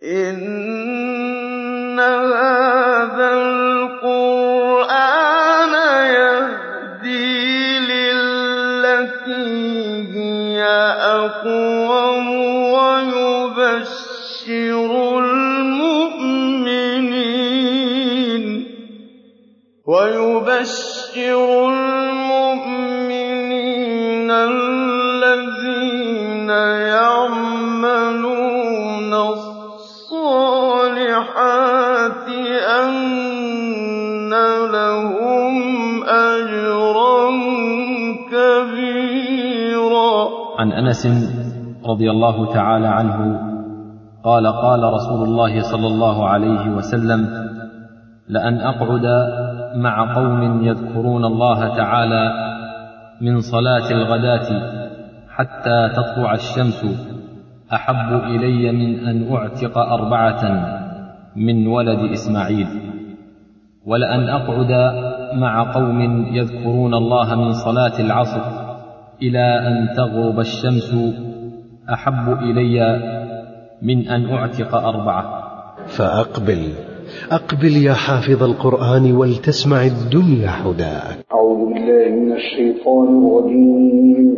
إِنَّ هَٰذَا الْقُرْآنَ يَهْدِي لِلَّتِي هِيَ أَقْوَمُ وَيُبَشِّرُ الْمُؤْمِنِينَ الَّذِينَ يَعْمَلُونَ الصَّالِحَاتِ أَنَّ لَهُمْ أَجْرًا كَبِيرًا عن انس رضي الله تعالى عنه قال قال رسول الله صلى الله عليه وسلم لان اقعد مع قوم يذكرون الله تعالى من صلاه الغداه حتى تطلع الشمس احب الي من ان اعتق اربعه من ولد اسماعيل ولان اقعد مع قوم يذكرون الله من صلاه العصر الى ان تغرب الشمس احب الي من ان اعتق اربعه فأقبل أقبل يا حافظ القرآن ولتسمع الدنيا حداك أعوذ بالله من الشيطان الرجيم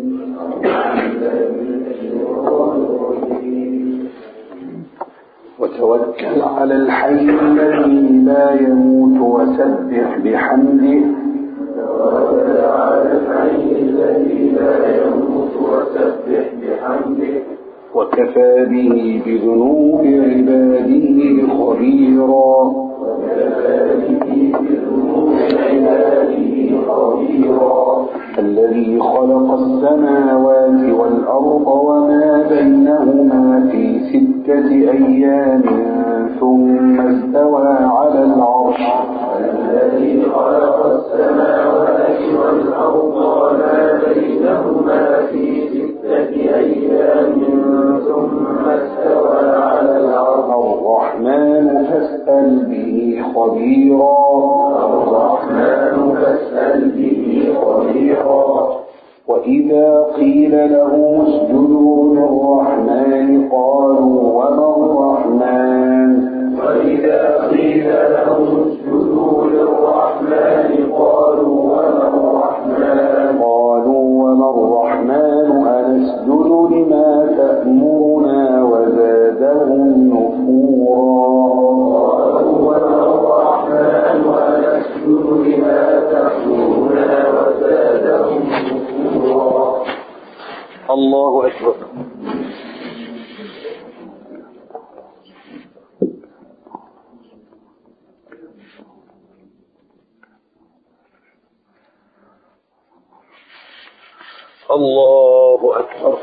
وتوكل على الحي الذي لا يموت وسبح بحمده وكفى به بذنوب عباده خبيرا الذي خلق السماوات والأرض وما بينهما في ستة أيام ثم استوى على العرش الذي خلق السماوات والأرض وما بينهما في ستة أيام ثم استوى على العرش الرحمن فاسأل به خبيرا الرحمن فاسأل به خبيرا وإذا قيل له اسجدوا للرحمن قالوا وما الرحمن وإذا قيل له اسجدوا للرحمن قالوا وما الرحمن قالوا وما الرحمن أنسجد لما تأمرنا وزادهم نفورا قالوا وما الرحمن أنسجد لما تأمرنا وزادهم نفورا الله أكبر الله أكبر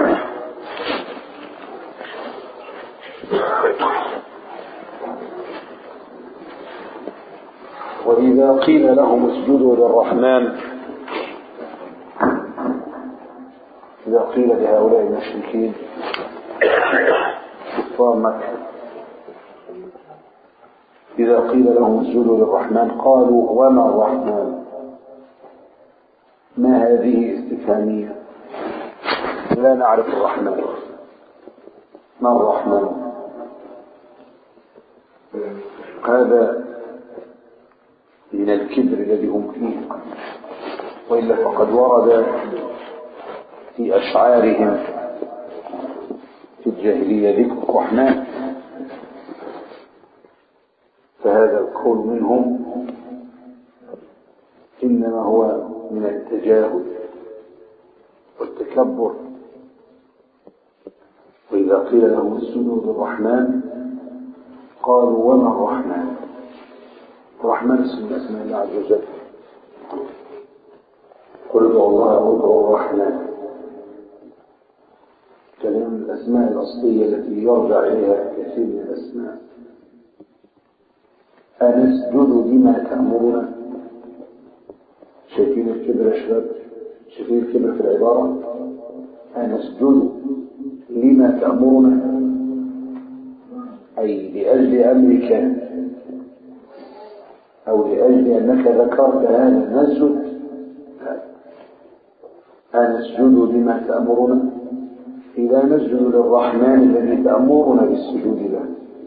وإذا قيل لهم اسجدوا للرحمن إذا قيل لهؤلاء المشركين كفار مكة إذا قيل لهم اسجدوا للرحمن قالوا وما الرحمن ما هذه استفهامية لا نعرف الرحمن ما الرحمن هذا من الكبر الذي هم فيه وإلا فقد ورد في أشعارهم في الجاهلية ذكر الرحمن فهذا القول منهم إنما هو من التجاهل والتكبر وإذا قيل لهم اسجدوا للرحمن قالوا وما الرحمن الرحمن اسم من أسماء الله عز وجل قل ادعوا الله أو ادعوا الرحمن كلام الأسماء الأصلية التي يرجع إليها كثير من الأسماء أنسجد لما تأمرنا شايفين الكبر يا شباب شايفين الكبر في العبارة أنسجد لما تأمرنا أي لأجل أمرك أو لأجل أنك ذكرت هذا نسجد أنسجد لما تأمرنا إذا نسجد للرحمن الذي تأمرنا بالسجود له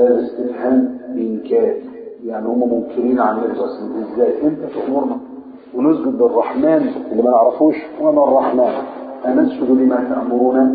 هذا استفهام إنكار يعني هم منكرين عن النبي صلى الله عليه وسلم ازاي انت تأمرنا ونسجد للرحمن اللي ما نعرفوش وما الرحمن أنسجد لما تأمرنا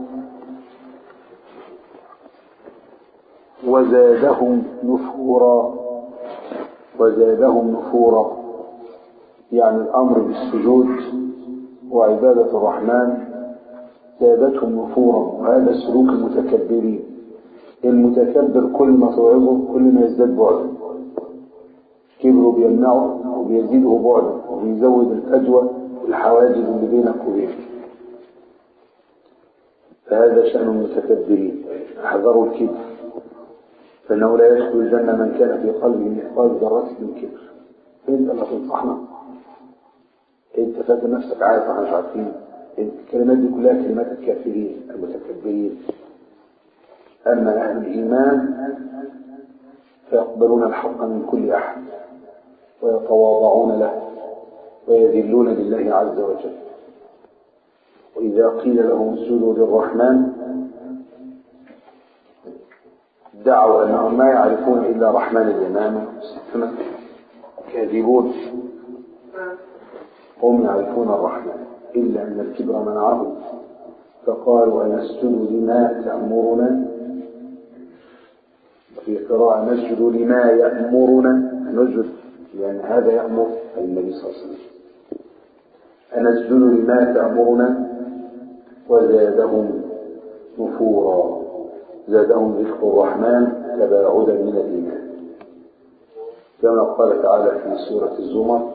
وزادهم نفورا وزادهم نفورا يعني الأمر بالسجود وعبادة الرحمن زادتهم نفورا وهذا سلوك المتكبرين المتكبر كل ما توعظه كل ما يزداد بعدا كبره بيمنعه وبيزيده بعدا وبيزود الفجوة والحواجز اللي بينك وبينه فهذا شأن المتكبرين احذروا الكبر فإنه لا يدخل الجنة من كان في قلبه مثقال ذرة من كبر انت اللي تنصحنا انت فاكر نفسك عارف احنا مش عارفين الكلمات دي كلها كلمات الكافرين المتكبرين أما أهل الإيمان فيقبلون الحق من كل أحد ويتواضعون له ويذلون لله عز وجل وإذا قيل لهم اسجدوا للرحمن دعوا أنهم ما يعرفون إلا رحمن اليمامة والسماء كاذبون هم يعرفون الرحمن إلا أن الكبر منعهم فقالوا أنسجد لما تأمرنا في قراءة نسجد لما يأمرنا نسجد لأن هذا يأمر النبي صلى الله عليه وسلم أنسجد لما تأمرنا وزادهم نفورا زادهم ذكر الرحمن تباعدا من الإيمان كما قال تعالى في سورة الزمر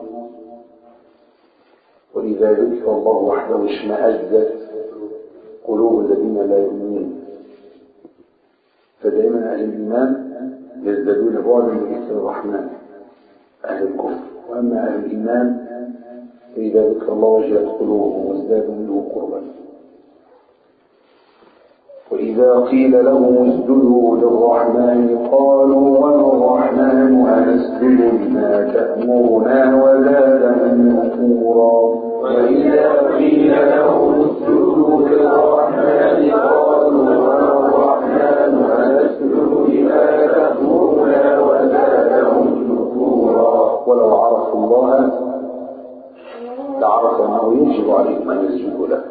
وإذا ذكر الله وحده اشمأزت قلوب الذين لا يؤمنون فدائما أهل الإيمان يزدادون بعدا من ذكر الرحمن أهل الكفر وأما أهل الإيمان فإذا ذكر الله وجلت قلوبهم وازدادوا منه قربا وإذا قيل لهم اسجدوا للرحمن قالوا وما الرحمن أنسجد لما تأمرنا وزادهم نفورا وإذا قيل لهم اسجدوا للرحمن قالوا وما الرحمن أنسجد لما تأمرنا وزادهم نفورا ولو عرفوا الله لعرفوا أنه يجب عليهم أن يسجدوا له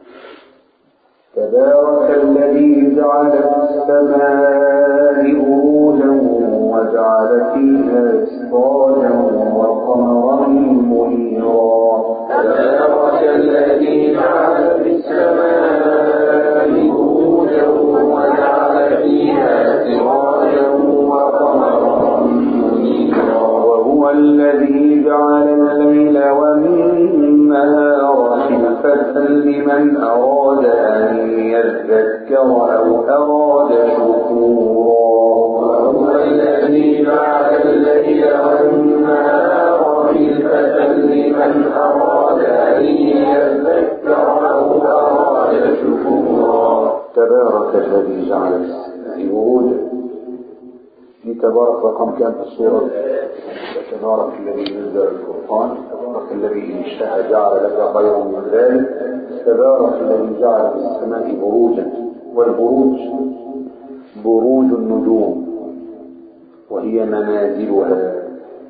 تبارك الذي جعل في السماء بروجا وجعل فيها سراجا وقمرا منيرا تبارك الذي جعل في السماء بروجا وجعل فيها سراجا وقمرا منيرا وهو الذي جعل الليل والنهار خلفة لمن أراد أن يذكر أو أراد شكورا وهو الذي جعل الليل والنهار خلفة لمن أراد أن يذكر أو أراد شكورا تبارك الذي جعل في السماء بروجا دي تبارك رقم كام في السورة تبارك الذي نزل الفرقان تبارك الذي إن شاء جعل لك خيرا من ذلك تبارك الذي جعل في السماء بروجا والبروج بروج النجوم وهي منازلها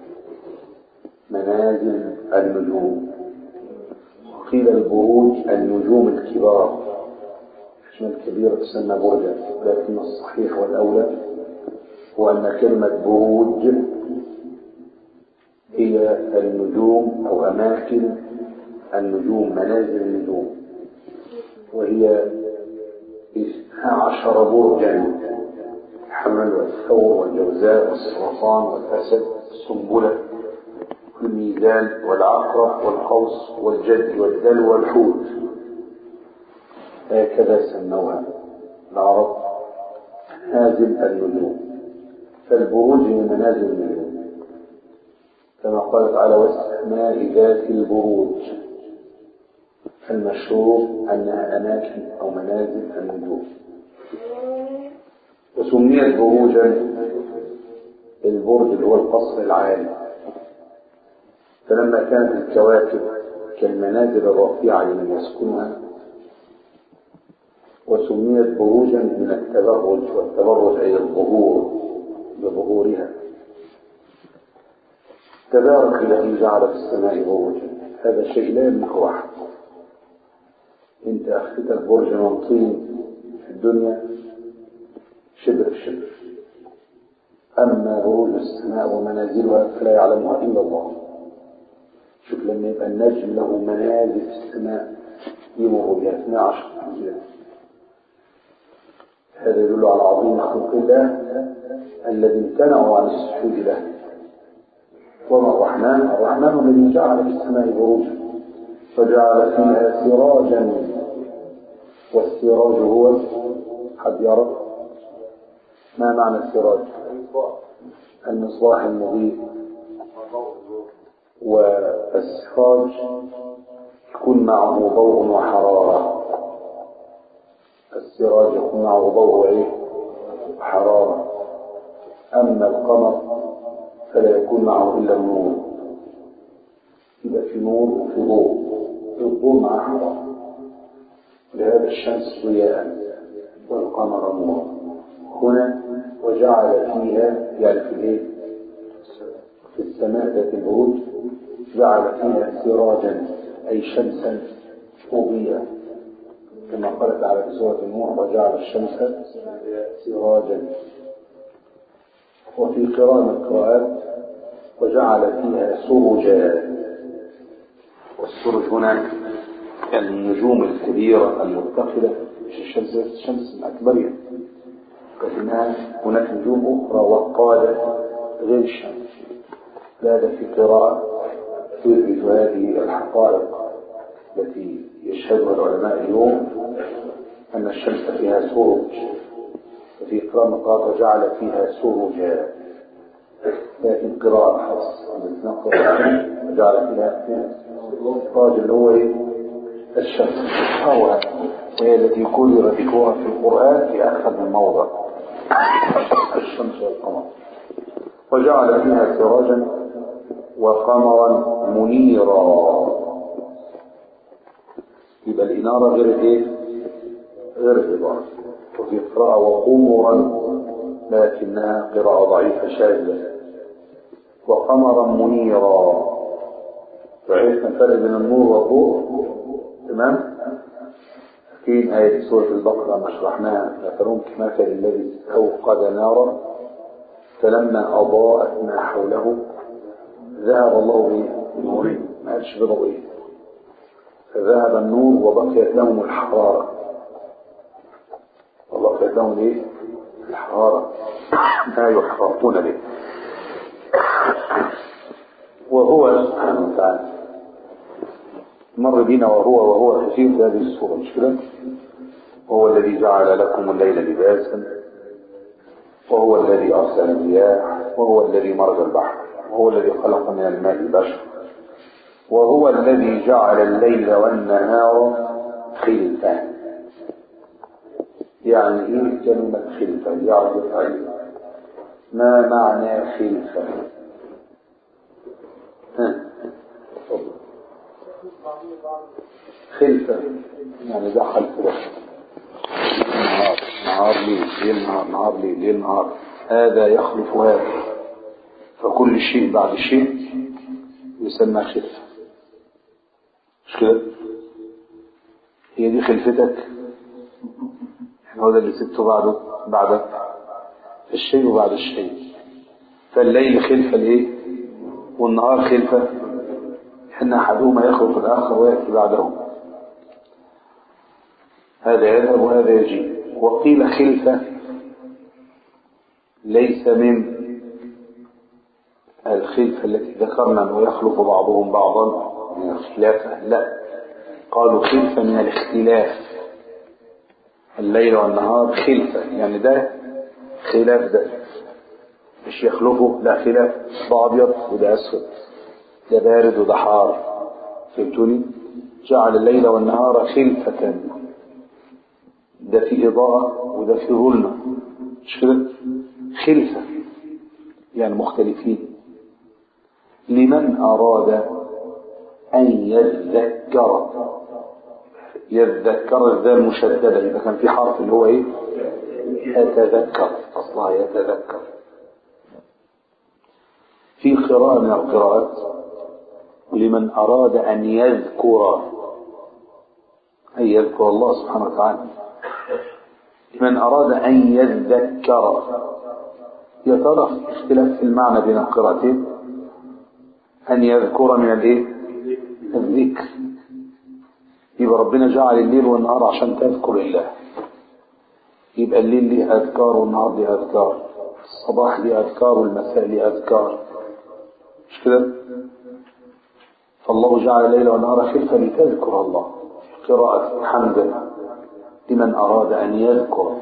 منازل النجوم وقيل البروج النجوم الكبار عشان الكبيرة تسمى برجا لكن الصحيح والأولى هو أن كلمة بروج هي النجوم أو أماكن النجوم منازل النجوم وهي اثنا عشر برجا الحمل والثور والجوزاء والسرطان والأسد والسنبلة والميزان والعقرب والقوس والجد والدلو والحوت هكذا سموها العرب منازل النجوم فالبروج هي منازل النجوم كما قال تعالى والسماء ذات البروج المشهور أنها أماكن أو منازل النجوم وسميت بروجا البرج اللي هو القصر العالي فلما كانت الكواكب كالمنازل الرفيعة لمن يسكنها وسميت بروجا من التبرج والتبرج أي الظهور بظهورها تبارك الذي جعل في السماء بروجا هذا شيء لا يملك أحد انت اخذتك برج من طين في الدنيا شبر شبر اما بروج السماء ومنازلها فلا يعلمها الا الله شوف لما يبقى النجم له منازل في السماء يمر بها 12 منزلا هذا يدل على عظيم خلق الله الذي امتنعوا عن السجود له وما الرحمن الرحمن الذي جعل في السماء بروجا فجعل فيها سراجا والسراج هو حد يعرف ما معنى السراج المصباح المضيء والسراج يكون معه ضوء وحرارة السراج يكون معه ضوء ايه وحرارة أما القمر فلا يكون معه إلا النور يبقى في نور وفي ضوء الضوء مع حرارة لهذا الشمس ضياء والقمر نورا هنا وجعل فيها يعني في الايه في السماء ذات البروج جعل فيها سراجا اي شمسا مضيئة كما قال تعالى في سورة النور وجعل الشمس سراجا وفي قراءة من القراءات وجعل فيها سرجا والسرج هنا النجوم الكبيرة المتقلة مش الشمس الشمس الأكبرية لكنها هناك نجوم أخرى وقادة غير الشمس هذا في قراءة تثبت هذه الحقائق التي يشهدها العلماء اليوم أن الشمس فيها سرج وفي قراءة مقاطع جعل فيها سرجا لكن قراءة حفص التي نقرأ وجعل فيها سراج اللي هو ايه؟ الشمس أو وهي التي كرر ذكرها في القرآن في أكثر من موضع الشمس والقمر وجعل فيها سراجا وقمرا منيرا يبقى الإنارة غير إيه؟ غير الإضاءة وفي قراءة وقمرا لكنها قراءة ضعيفة شاذة وقمرا منيرا وعرفنا الفرق بين النور والضوء تمام في آية سورة البقرة ما شرحناها مثلهم كمثل الذي أوقد نارا فلما أضاءت ما حوله ذهب الله بنوره ما قالش بضوئه فذهب النور وبقيت لهم الحرارة وبقيت لهم ايه؟ الحرارة ما يحرقون به وهو سبحانه وتعالى مر بنا وهو وهو كثير في هذه الصورة مش كده؟ وهو الذي جعل لكم الليل لباسا وهو الذي أرسل الرياح وهو الذي مرج البحر وهو الذي خلق من الماء البشر وهو الذي جعل الليل والنهار خلفا يعني ايه كلمة خلفا يعرف علم ما معنى خلفا خلفا يعني ده خلف ده نهار نهار ليل ليل نهار نهار ليل ليل نهار هذا يخلف هذا فكل شيء بعد شيء يسمى خلفه مش كده هي دي خلفتك هو ده اللي سبته بعده بعدك الشيء وبعد الشيء فالليل خلفة الايه والنهار خلفة ان احدهما يخلف الاخر وياتي بعده هذا يذهب وهذا يجي وقيل خلفة ليس من الخلفة التي ذكرنا انه يخلف بعضهم بعضا من الخلافة لا قالوا خلفة من الاختلاف الليل والنهار خلفة يعني ده خلاف ده مش يخلفه لا خلاف ده أبيض وده أسود ده بارد وده حار فهمتوني جعل الليل والنهار خلفة ده في إضاءة وده في ظلمة مش كده خلفة يعني مختلفين لمن أراد أن يذكر يذكر الذال مشددة إذا كان في حرف اللي هو إيه يتذكر أصلها يتذكر في قراءة من القراءات لمن أراد أن يذكر أي يذكر الله سبحانه وتعالى لمن أراد أن يذكر يا ترى في اختلاف في المعنى بين القراءتين أن يذكر من الإيه؟ الذكر يبقى ربنا جعل الليل والنهار عشان تذكر الله يبقى الليل ليه أذكار والنهار ليه أذكار الصباح ليه أذكار والمساء ليه أذكار مش كده فالله جعل الليل والنهار خلفة لتذكر الله في قراءة حمد لمن أراد أن يذكر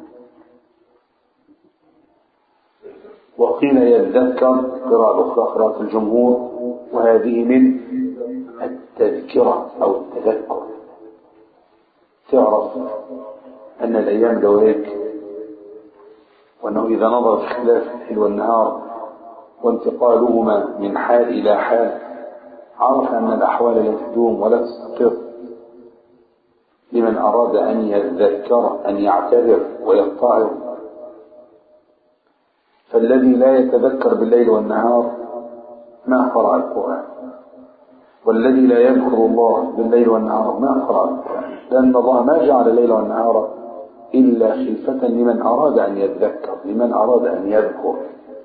وقيل يذكر قراءة أخرى قراءة الجمهور وهذه من التذكرة أو التذكر تعرف أن الأيام دوائك وأنه إذا نظر في اختلاف الليل والنهار وانتقالهما من حال إلى حال عرف أن الأحوال لا تدوم ولا تستقر لمن أراد أن يذكر أن يعتبر ويتعظ فالذي لا يتذكر بالليل والنهار ما قرأ القرآن والذي لا يذكر الله بالليل والنهار ما قرأ القرآن لأن الله ما جعل الليل والنهار إلا خلفة لمن أراد أن يذكر لمن أراد أن يذكر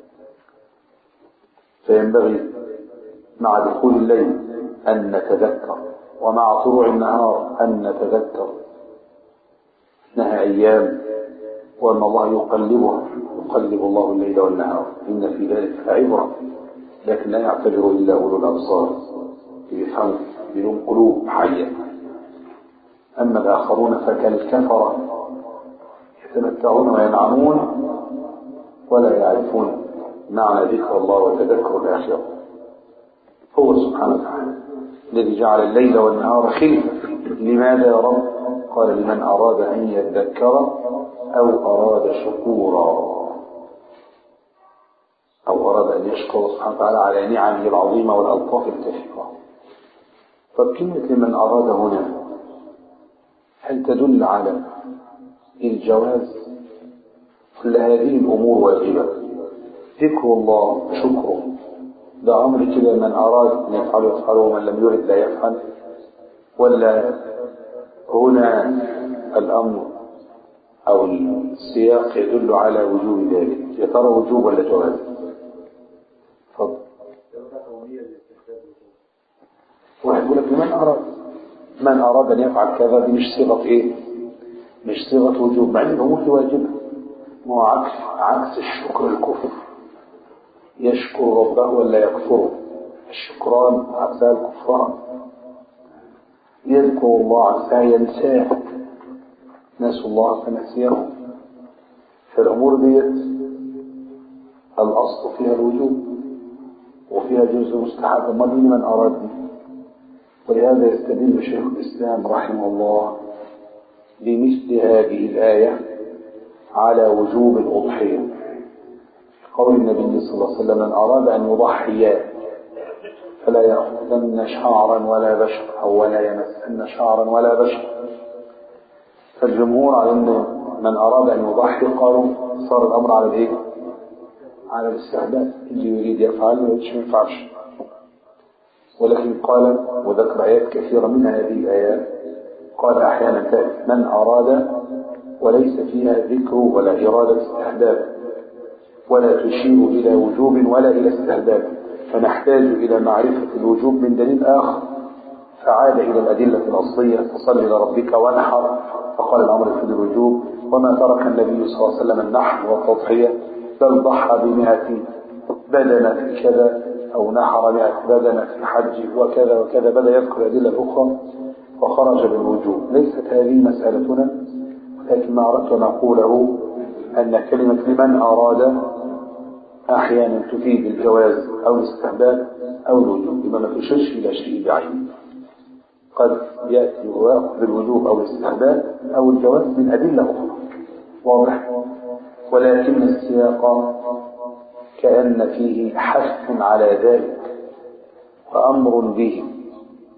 فينبغي مع دخول الليل أن نتذكر ومع طلوع النهار أن نتذكر إنها أيام وأن الله يقلبها يقلب الله الليل والنهار إن في ذلك لعبرة لكن لا يعتبر إلا أولو الأبصار يفهم بدون قلوب حية أما الآخرون فكالكفرة يتمتعون وينعمون ولا يعرفون معنى ذكر الله وتذكر الآخرة هو سبحانه وتعالى الذي جعل الليل والنهار خلفة لماذا يا رب قال لمن أراد أن يذكر أو أراد شكورا أو أراد أن يشكر سبحانه وتعالى على نعمه العظيمة والألطاف الكثيرة فكلمة لمن أراد هنا هل تدل على الجواز ولا هذه الأمور واجبة ذكر الله شكره ده أمر كده من أراد أن يفعله يفعله ومن لم يرد لا يفعل ولا هنا الأمر أو السياق يدل على وجوب ذلك يا ترى وجوب ولا جواز تفضل واحد يقول لك من أراد من أراد أن يفعل كذا دي مش صيغة إيه مش صيغة وجوب مع أن الأمور دي واجبة ما هو عكس عكس الشكر الكفر يشكر ربه ولا يكفره الشكران عكسها الكفران يذكر الله عكسها ينساه نسوا الله فنسيهم فالأمور ديت الأصل فيها الوجوب وفيها جزء مستحب ما دون من أراد به ولهذا يستدل شيخ الإسلام رحمه الله بمثل هذه الآية على وجوب الأضحية قول النبي صلى الله عليه وسلم من أراد أن يضحي فلا يأخذن شعرا ولا بشر أو ولا يمسن شعرا ولا بشر فالجمهور على أن من أراد أن يضحي قالوا صار الأمر على الإيه؟ على الاستعداد اللي يريد يفعل ما يريدش ما ينفعش ولكن قال وذكر آيات كثيرة من هذه الآيات قال أحيانا تأتي من أراد وليس فيها ذكر ولا إرادة استحباب ولا تشير إلى وجوب ولا إلى استحباب فنحتاج إلى معرفة الوجوب من دليل آخر فعاد إلى الأدلة الأصلية فصل إلى ربك وانحر فقال الأمر في الوجوب وما ترك النبي صلى الله عليه وسلم النحر والتضحية بل ضحى بمئة بدنة في كذا أو نحر مئة بدنة في حج وكذا وكذا بدأ يذكر الأدلة الأخرى وخرج بالوجوب ليست هذه مسألتنا لكن ما أردت أن أقوله أن كلمة لمن أراد أحيانا تفيد الجواز أو الاستحباب أو الوجوب بما ما تشرش إلى شيء بعينه قد يأتي ويأخذ بالوجوب أو الاستحباب أو الجواز من أدلة أخرى واضح ولكن السياق كأن فيه حث على ذلك وأمر به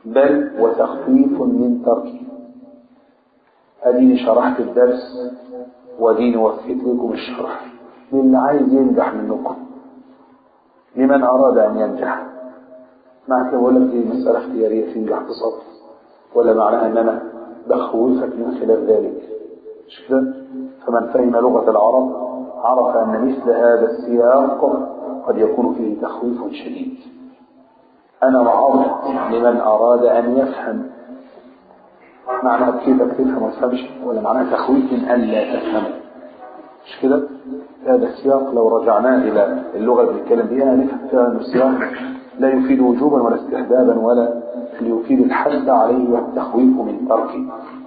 بل وتخفيف من تركه أديني شرحت الدرس وأديني وفيت لكم الشرح للي عايز ينجح منكم لمن أراد أن ينجح مع كده بقول لك دي مسألة اختيارية تنجح بصبر ولا معناها أن أنا بخوفك من خلال ذلك مش كده فمن فهم لغة العرب عرف أن مثل هذا السياق قد يكون فيه تخويف شديد أنا وعظت لمن أراد أن يفهم معنى كيفك تفهم وتفهمش ولا معناها تخويف أن لا تفهم مش كده هذا السياق لو رجعناه إلى اللغة اللي بنتكلم بها نفهم فيها أن السياق لا يفيد وجوبا ولا استحبابا ولا يفيد الحث عليه والتخويف من تركه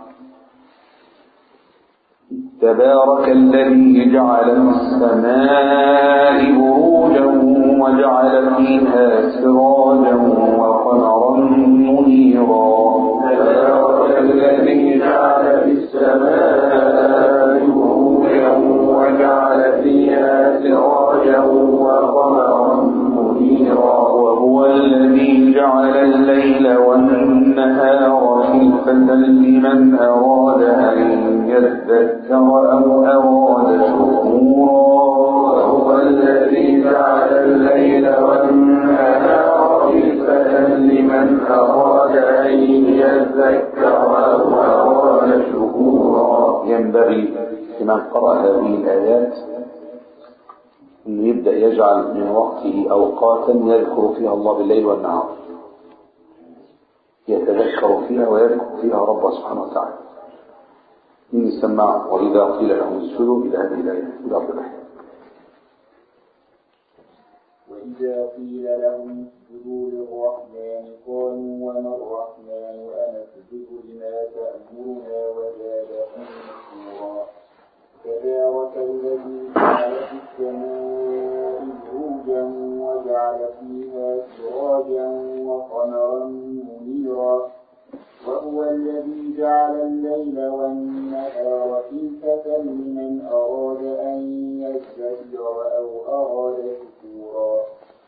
تبارك الذي جعل في السماء بروجا وجعل فيها سراجا وقمرا منيرا تبارك الذي جعل في السماء بروجا وجعل فيها سراجا وقمرا منيرا وهو الذي جعل الليل والنهار خلفة لمن أراد أن يذكر أو أراد شكورا وهو الذي جعل الليل والنهار خلفة لمن أراد أن يذكر أو أراد شكورا ينبغي لمن قرأ هذه الآيات أن يبدأ يجعل من وقته أوقاتا يذكر فيها الله بالليل والنهار يتذكر فيها ويذكر فيها ربه سبحانه وتعالى من يسمع وإذا قيل لهم اسجدوا إلى هذه الآية إلى أرض الآية وإذا قيل لهم اسجدوا للرحمن قالوا وما الرحمن أنسجد لما تأمرنا وزادهم نفورا تبارك الذي جعل في السماء بروجا وجعل فيها سراجا وقمرا منيرا وهو الذي جعل الليل والنهار خلفة لمن أراد أن يذكر أو أراد شكورا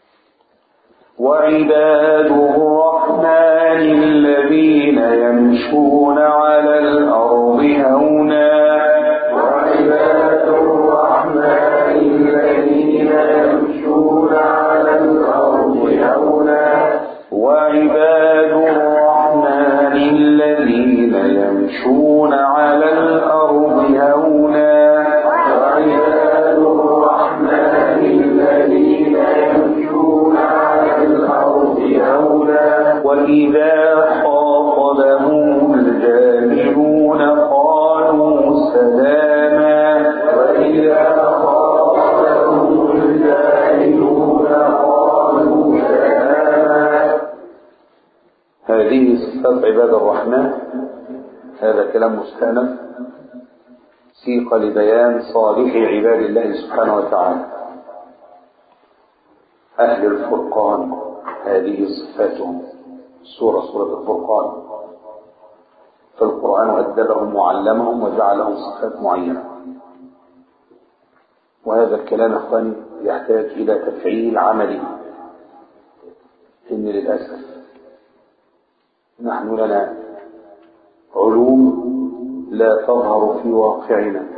وعباد الرحمن الذين يمشون على الأرض هونا وعباد الرحمن الذين يمشون على الأرض هونا وعباد الرحمن الذين يمشون على الأرض هونا وعباد الرحمن الذين يمشون على الأرض هونا وإذا خاطبهم الجاهلون قالوا سلاما وإذا خاطبهم الجاهلون قالوا سلاما هذه صفات عباد الرحمن هذا كلام مستأنف سيق لبيان صالح عباد الله سبحانه وتعالى أهل الفرقان هذه صفاتهم سورة سورة الفرقان فالقرآن أدبهم وعلمهم وجعلهم صفات معينة وهذا الكلام أخواني يحتاج إلى تفعيل عملي إن للأسف نحن لنا علوم لا تظهر في واقعنا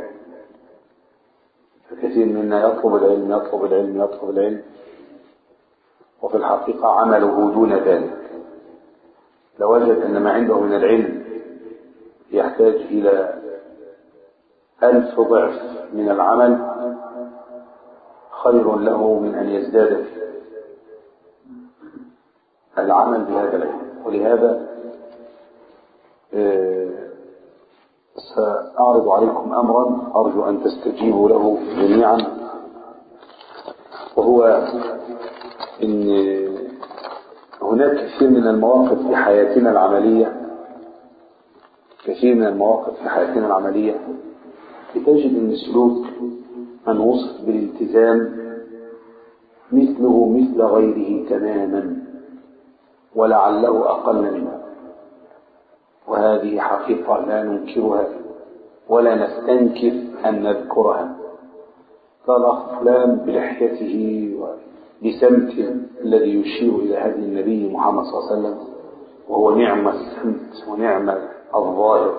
فكثير منا يطلب العلم يطلب العلم يطلب العلم وفي الحقيقة عمله دون ذلك لوجد أن ما عنده من العلم يحتاج إلى ألف ضعف من العمل خير له من أن يزداد فيه العمل بهذا العلم ولهذا آه، سأعرض عليكم أمرا أرجو أن تستجيبوا له جميعا وهو أن هناك كثير من المواقف في حياتنا العملية كثير من المواقف في حياتنا العملية بتجد أن سلوك من وصف بالالتزام مثله مثل غيره تماما ولعله أقل منه وهذه حقيقة لا ننكرها ولا نستنكر أن نذكرها فالأخ فلان بلحيته وبسمته الذي يشير إلى هدي النبي محمد صلى الله عليه وسلم وهو نعم السمت ونعم الظاهر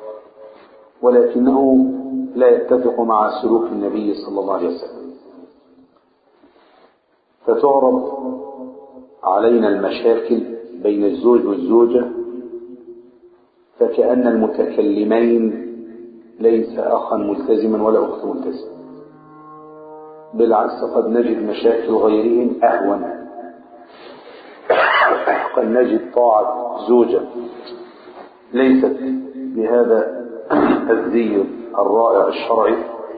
ولكنه لا يتفق مع سلوك النبي صلى الله عليه وسلم فتعرض علينا المشاكل بين الزوج والزوجة فكأن المتكلمين ليس أخا ملتزما ولا أخت ملتزمة بالعكس قد نجد مشاكل غيرهم أهون قد نجد طاعة زوجة ليست بهذا الزي الرائع الشرعي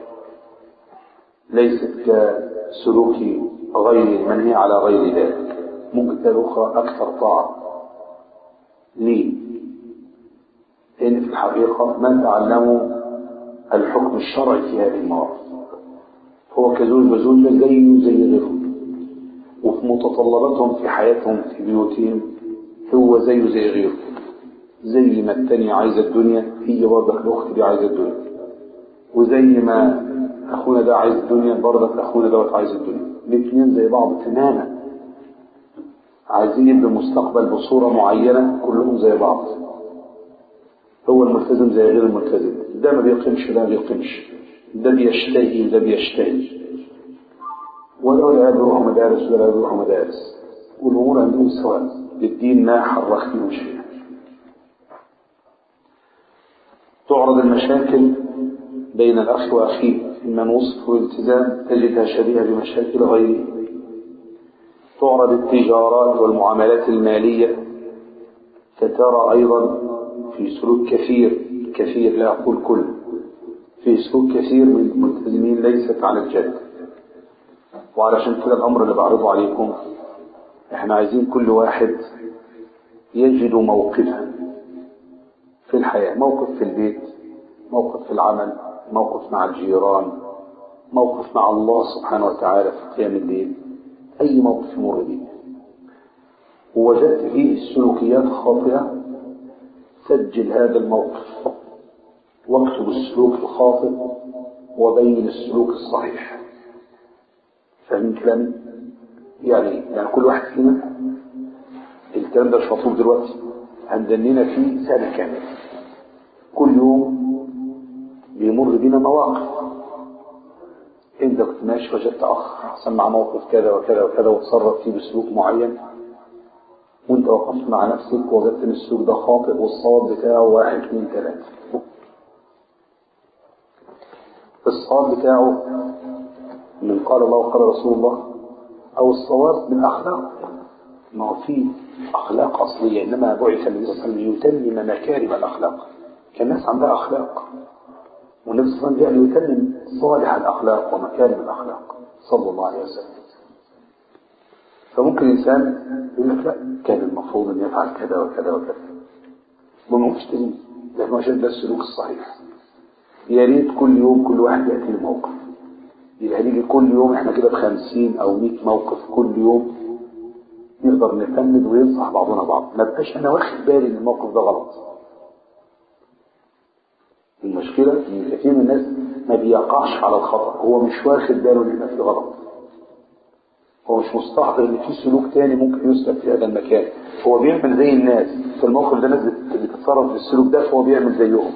ليست كسلوك غير المنهي على غير ذلك ممكن تكون أخرى أكثر طاعة ليه؟ لأن في الحقيقة من تعلموا الحكم الشرعي في هذه المواقف هو كزوج وزوجة زيه زي غيرهم وفي متطلباتهم في حياتهم في بيوتهم هو زيه زي غيره زي ما التانية عايزة الدنيا هي برضك الأخت دي عايزة الدنيا وزي ما أخونا ده عايز الدنيا برضك أخونا دوت عايز الدنيا الاثنين زي بعض تماما عايزين يبنوا مستقبل بصورة معينة كلهم زي بعض هو الملتزم زي غير الملتزم ده ما بيقيمش ده ما بيقيمش ده بيشتهي وده بيشتهي ولا لا بيروحوا مدارس ولا لا بيروحوا مدارس والأمور عندهم سواء للدين ما حرك فيهم شيء تعرض المشاكل بين الأخ وأخيه ممن وصفه الالتزام تجدها شبيهة بمشاكل غيره تعرض التجارات والمعاملات المالية فترى أيضا في سلوك كثير كثير لا أقول كل في سلوك كثير من الملتزمين ليست على الجد وعلشان كده الأمر اللي بعرضه عليكم احنا عايزين كل واحد يجد موقفا في الحياة موقف في البيت موقف في العمل موقف مع الجيران موقف مع الله سبحانه وتعالى في قيام الليل أي موقف يمر به ووجدت فيه السلوكيات خاطئة سجل هذا الموقف واكتب السلوك الخاطئ وبين السلوك الصحيح فاهمين كلامي؟ يعني يعني كل واحد فينا الكلام ده مش مطلوب دلوقتي هندنينا فيه سنة كاملة كل يوم بيمر بينا مواقف انت كنت ماشي وجدت اخ حصل مع موقف كذا وكذا وكذا وتصرف فيه بسلوك معين وانت وقفت مع نفسك وجدت ان السلوك ده خاطئ والصواب بتاعه واحد اثنين ثلاثة الصواب بتاعه من قال الله وقال رسول الله او الصواب من اخلاق ما هو في اخلاق اصليه انما بعث النبي صلى الله عليه وسلم ليتمم مكارم الاخلاق كان الناس عندها اخلاق والنبي صلى الله عليه وسلم جاء ليتمم صالح الاخلاق ومكارم الاخلاق صلى الله عليه وسلم فممكن الانسان يقول لك لا كان المفروض ان يفعل كذا وكذا وكذا وما هوش تاني لانه عشان ده السلوك الصحيح يا ريت كل يوم كل واحد ياتي بموقف يبقى هنيجي كل يوم احنا كده بخمسين او مئة موقف كل يوم نقدر نفند وينصح بعضنا بعض ما بقاش انا واخد بالي ان الموقف ده غلط المشكلة ان كثير من الناس ما بيقعش على الخطأ هو مش واخد باله ان هنا في غلط هو مش مستحضر ان في سلوك تاني ممكن يسلك في هذا المكان هو بيعمل زي الناس في الموقف ده الناس بتتصرف في السلوك ده فهو بيعمل زيهم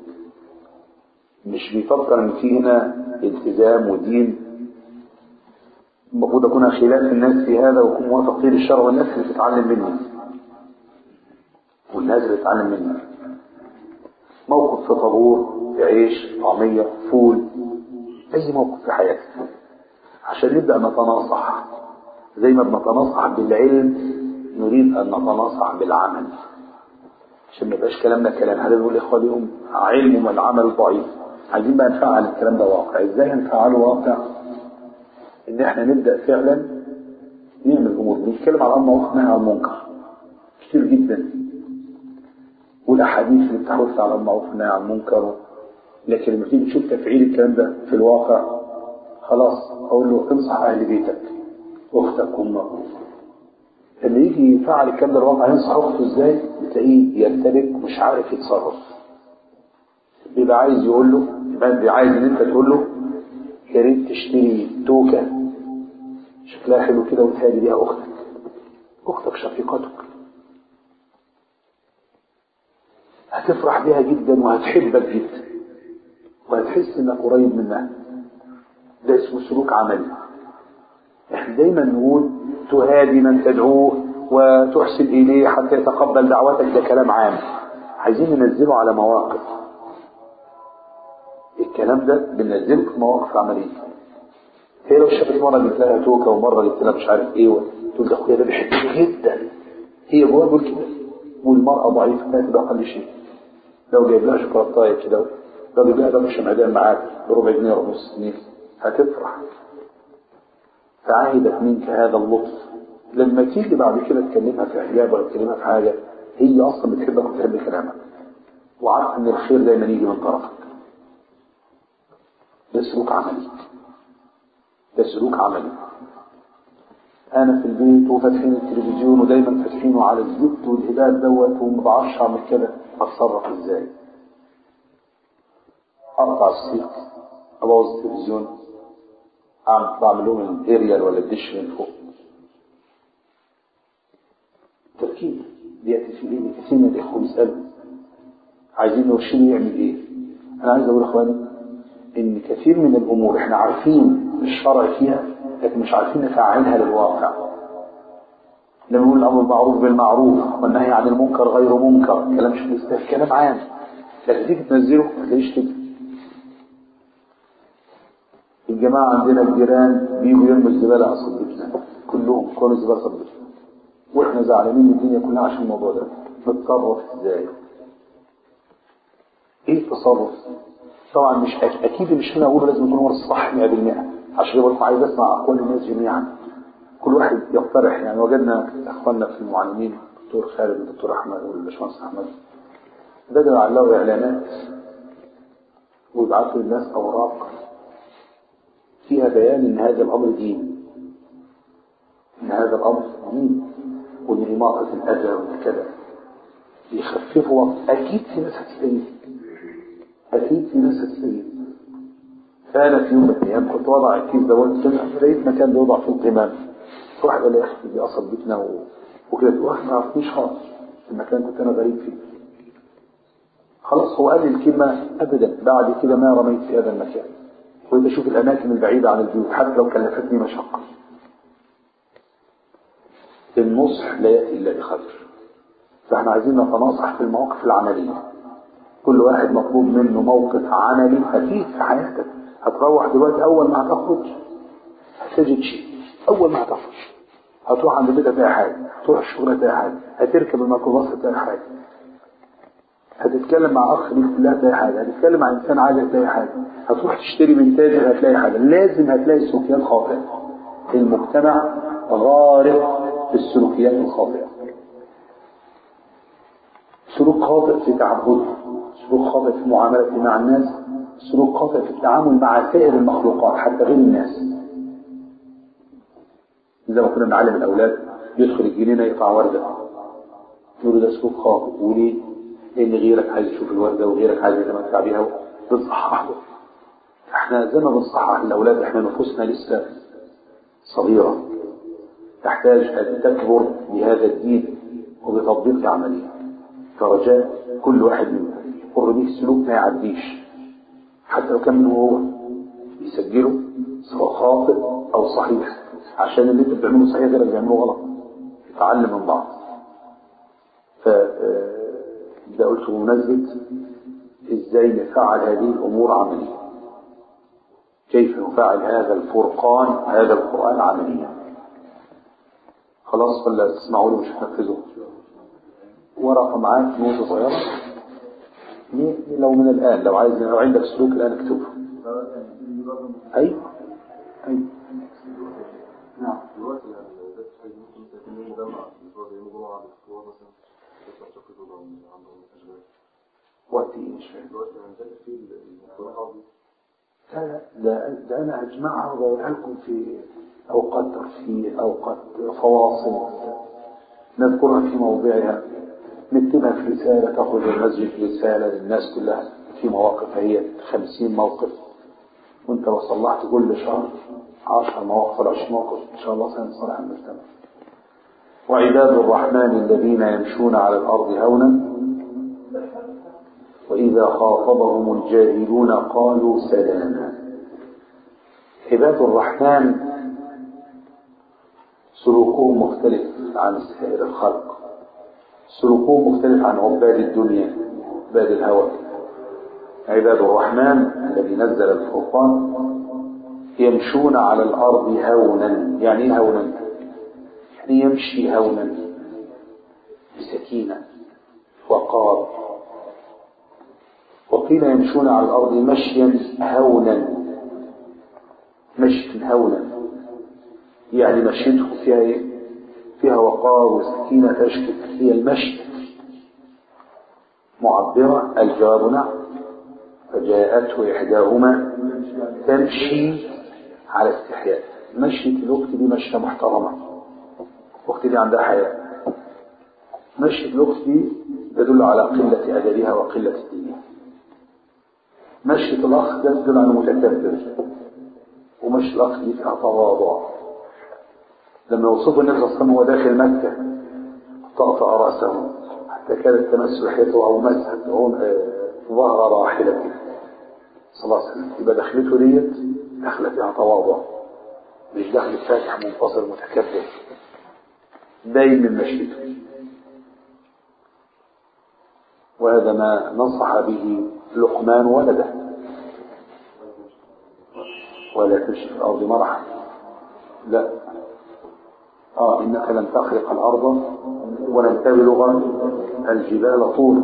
مش بيفكر ان في هنا التزام ودين المفروض اكون خلاف الناس في هذا واكون موافق للشرع والناس اللي بتتعلم مني والناس اللي بتتعلم مني موقف في طابور في عيش طعمية فول اي موقف في حياتك عشان نبدأ نتناصح زي ما بنتناصح بالعلم نريد ان نتناصح بالعمل عشان ما يبقاش كلامنا كلام هذا بيقول اخوانهم علم والعمل ضعيف عايزين بقى نفعل الكلام ده واقع ازاي نفعله واقع ان احنا نبدا فعلا نعمل امور بنتكلم على الامر معروف نهي عن المنكر كتير جدا والاحاديث اللي بتحث على المعروف والنهي عن المنكر لكن لما تيجي تشوف تفعيل الكلام ده في الواقع خلاص اقول له انصح اهل بيتك اختك امك لما يجي يفعل الكلام ده الواقع ينصح اخته ازاي بتلاقيه يرتبك مش عارف يتصرف بيبقى عايز يقول له يبقى عايز ان انت تقول له يا ريت تشتري توكة شكلها حلو كده وتهادي بيها أختك أختك شقيقتك هتفرح بيها جدا وهتحبك جدا وهتحس انك قريب منها ده اسمه سلوك عملي احنا دايما نقول تهادي من تدعوه وتحسن اليه حتى يتقبل دعوتك ده كلام عام عايزين ننزله على مواقف الكلام ده بننزله في مواقف عمليه هي لو شافت مره جبت لها توكه ومره جبت لها مش عارف ايه تقول ده اخويا ده بيحبني جدا هي جواها تقول كده والمراه ضعيفه لا تبقى اقل شيء لو جايب لها شوكولاته كده لو جايب لها ده مش معدان معاك بربع جنيه ونص جنيه هتفرح فعهدت منك هذا اللطف لما تيجي بعد كده تكلمها في حجاب ولا تكلمها في حاجه هي اصلا بتحبك وتحب كلامك وعارفه ان الخير دايما يجي من طرفك ده سلوك عملي ده سلوك عملي انا في البيت وفاتحين التلفزيون ودايما فاتحينه على الزبط والهبال دوت وما بعرفش اعمل كده اتصرف ازاي اقطع السلك ابوظ التلفزيون اعمل بعمل لهم الاريال ولا الدش من فوق تفكير بياتي في ايه كثير من الاخوه يسالوا عايزين نرشده يعمل ايه انا عايز اقول اخواني ان كثير من الامور احنا عارفين الشرع فيها لكن مش عارفين نفعلها للواقع لما نقول الامر بالمعروف بالمعروف والنهي عن المنكر غير منكر كلام مش مستاهل كلام عام لكن تيجي تنزله ما تلاقيش كده الجماعة عندنا الجيران بيجوا يرموا الزبالة على صدتنا كلهم كل الزبالة صدتنا واحنا زعلانين من الدنيا كلها عشان الموضوع ده نتصرف ازاي ايه التصرف طبعا مش أك- اكيد مش هنا اقول لازم يكون هو الصح 100% عشان يقول لكم عايز اسمع اقوال الناس جميعا كل واحد يقترح يعني وجدنا اخواننا في المعلمين الدكتور خالد والدكتور احمد والباشمهندس احمد بدأوا يعلقوا اعلانات ويبعثوا للناس اوراق فيها بيان ان هذا الامر دين ان هذا الامر دين وان إماطة الاذى وان كذا يخففوا وقت اكيد في ناس هتستجيب اكيد في ناس هتستجيب فانا في يوم من الايام كنت وضع الكيس ده وقلت لقيت مكان بيوضع فيه القمام واحد قال لي يا اخي دي قصد بيتنا و... وكده تقول واحد ما عرفنيش خالص المكان كنت انا غريب فيه خلاص هو قال لي الكلمة ابدا بعد كده ما رميت في هذا المكان كنت اشوف الاماكن البعيدة عن البيوت حتى لو كلفتني مشقة النصح لا يأتي الا بخير فاحنا عايزين نتناصح في المواقف العملية كل واحد مطلوب منه موقف عملي هتيجي في حياتك هتروح دلوقتي اول ما هتخرج هتجد شيء اول ما هتخرج هتروح عند بيتك تلاقي حاجه هتروح الشغل تلاقي حاجه هتركب الميكروباص تلاقي حاجه هتتكلم مع اخ ليك تلاقي تلاقي حاجه هتتكلم مع انسان عادي هتلاقي حاجه هتروح تشتري من تاجر هتلاقي حاجه لازم هتلاقي سلوكيات خاطئه المجتمع غارق في السلوكيات الخاطئه سلوك خاطئ في تعبده سلوك خاطئ في معاملته مع الناس سلوك خاطئ في التعامل مع سائر المخلوقات حتى غير الناس زي ما كنا بنعلم الاولاد يدخل الجنينه يقطع ورده يقول ده سلوك خاطئ وليه؟ لان غيرك عايز يشوف الورده وغيرك عايز يتمتع بيها بنصحح له احنا زي ما بنصحح الاولاد احنا نفوسنا لسه صغيره تحتاج ان تكبر بهذا الدين وبتطبيق عمليه فرجاء كل واحد منا يقر به السلوك ما يعديش حتى لو كان منه هو يسجله سواء خاطئ او صحيح عشان اللي انت بتعمله صحيح غيرك بيعمله غلط نتعلم من بعض ف ده قلت بمناسبة ازاي نفعل هذه الامور عمليا كيف نفعل هذا الفرقان هذا القرآن عمليا خلاص ولا تسمعوا لي مش هتنفذوا ورقة معاك نوتة صغيرة مي- لو من الآن لو عايز لو عندك سلوك الآن اكتبه أي أي نعم دلوقتي يعني لو ده حاجة ممكن يكون يوم جمعة في الأسبوع زي يوم الجمعة عند الكبار مثلا يطلع شقة وضع عندهم أشغال وقت إيه مش فاهم دلوقتي يعني ده في المصطلحات دي لا لا ده, ده أنا هجمعها وبقولها لكم في أوقات ترفيه أوقات فواصل نذكرها في موضعها نكتبها في رسالة تخرج المسجد رسالة للناس كلها في مواقف هي خمسين موقف وانت لو صلحت كل شهر عشر مواقف ولا عشر موقف ان شاء الله سنصلح المجتمع وعباد الرحمن الذين يمشون على الأرض هونا وإذا خاطبهم الجاهلون قالوا سلاما عباد الرحمن سلوكهم مختلف عن سائر الخلق سلوكهم مختلف عن عباد الدنيا عباد الهوى عباد الرحمن الذي نزل الفرقان يمشون على الأرض هونا يعني ايه هونا يعني يمشي هونا بسكينة وقار وقيل يمشون على الأرض مشيا هونا مشيا هونا يعني مشيته فيها ايه فيها وقار وسكينة تشكل هي المشي معبرة الجواب نعم فجاءته إحداهما تمشي على استحياء مشية الوقت دي مشية محترمة الوقت دي عندها حياة مشية الوقت دي تدل على قلة أدبها وقلة دينها مشية الأخ ده تدل على متكبر ومشي الأخ دي فيها تواضع لما وصفوا النبي صلى الله عليه وسلم وهو داخل مكة طأطأ رأسه حتى كانت تمس لحيته أو مسحت ظهر راحلته صلى الله عليه وسلم يبقى دخلته ديت دخلة فيها تواضع مش دخل فاتح منفصل متكبر باين من مشيته وهذا ما نصح به لقمان ولده ولا تمشي في الأرض مرحا لا آه إنك لن تخرق الأرض ولن تبلغ الجبال طول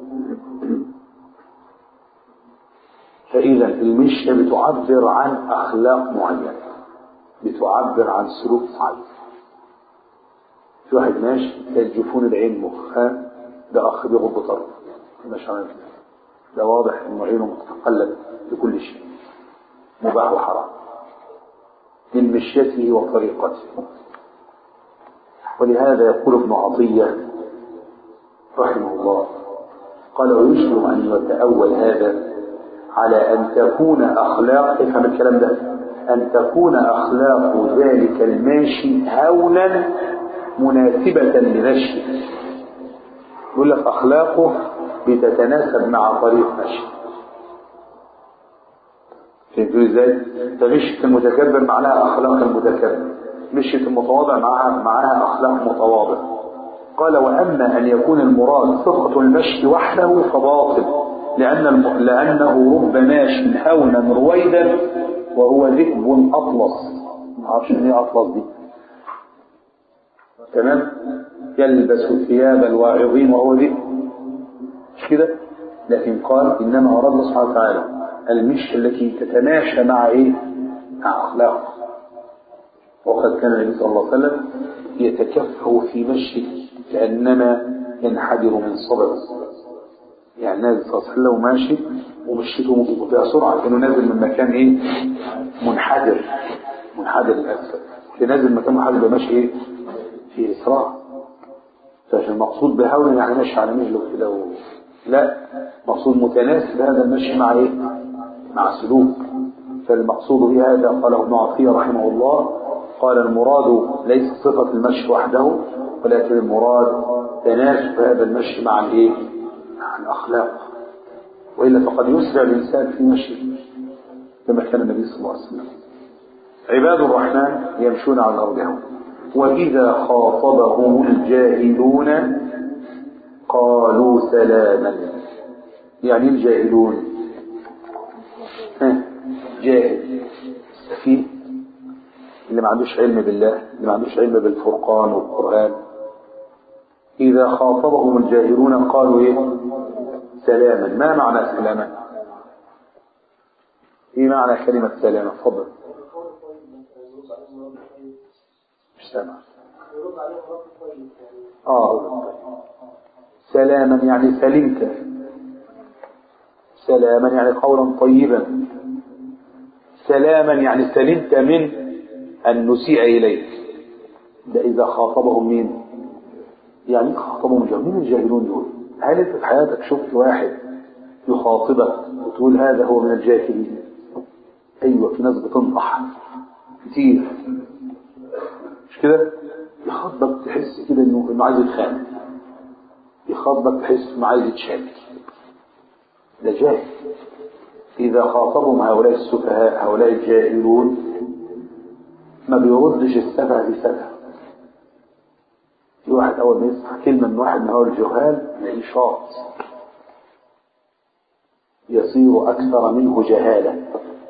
فإذا المشية بتعبر عن أخلاق معينة بتعبر عن سلوك معين في واحد ماشي الجفون العين مخ ها ده أخ بيغض طرف مش عارف ده واضح إنه عينه متقلب بكل شيء مباح وحرام من مشيته وطريقته ولهذا يقول ابن عطية رحمه الله قال ويشبه أن يتأول هذا على أن تكون أخلاق افهم الكلام ده أن تكون أخلاق ذلك الماشي هونا مناسبة لمشي يقول لك أخلاقه بتتناسب مع طريق مشي فهمتوا ازاي؟ فمشية المتكبر معناها أخلاق المتكبر مشية المتواضع معها معاها أخلاق متواضع قال وأما أن يكون المراد صفة المشي وحده فباطل لأن الم... لأنه رب ماش هونا رويدا وهو ذئب أطلس ما اعرفش ايه أطلس دي تمام يلبس ثياب الواعظين وهو ذئب مش كده لكن قال إنما أراد الله سبحانه وتعالى المشي التي تتماشى مع إيه مع أخلاق وقد كان النبي صلى الله عليه وسلم يتكفه في مشي كأنما ينحدر من صبر يعني نازل صلى الله عليه وسلم وماشي ومشيته بسرعة كانه نازل من مكان ايه منحدر منحدر للأسفل نازل من مكان منحدر ماشي ايه في إسراع فعشان المقصود بهول يعني ماشي على مهله كده و... لا مقصود متناسب هذا المشي مع ايه مع سلوك فالمقصود بهذا قاله ابن عطية رحمه الله قال المراد ليس صفة المشي وحده ولكن المراد تناسب هذا المشي مع الايه مع الأخلاق وإلا فقد يسرع الإنسان في مشيه كما كان النبي صلى الله عليه وسلم عباد الرحمن يمشون على الأرض هون وإذا خاطبهم الجاهلون قالوا سلاما يعني الجاهلون ها جاهل سفيه اللي ما عندوش علم بالله اللي ما عندوش علم بالفرقان والقرآن إذا خاطبهم الجاهلون قالوا إيه سلاما ما معنى سلاما إيه معنى كلمة سلاما تفضل مش سامع آه سلاما يعني سلمت سلاما يعني قولا طيبا سلاما يعني سلمت من أن نسيء إليك ده إذا خاطبهم مين يعني خاطبهم جاهلون مين الجاهلون دول هل أنت في حياتك شفت واحد يخاطبك وتقول هذا هو من الجاهلين أيوة في ناس بتنطح كتير مش كده يخاطبك تحس كده إنه إنه عايز يتخانق يخاطبك تحس إنه عايز يتشاكل ده جاهل إذا خاطبهم هؤلاء السفهاء هؤلاء الجاهلون ما بيردش السفه بسفه في واحد أول ما يسمع كلمة من واحد من هؤلاء الجهال يلاقيه شاط يصير أكثر منه جهالة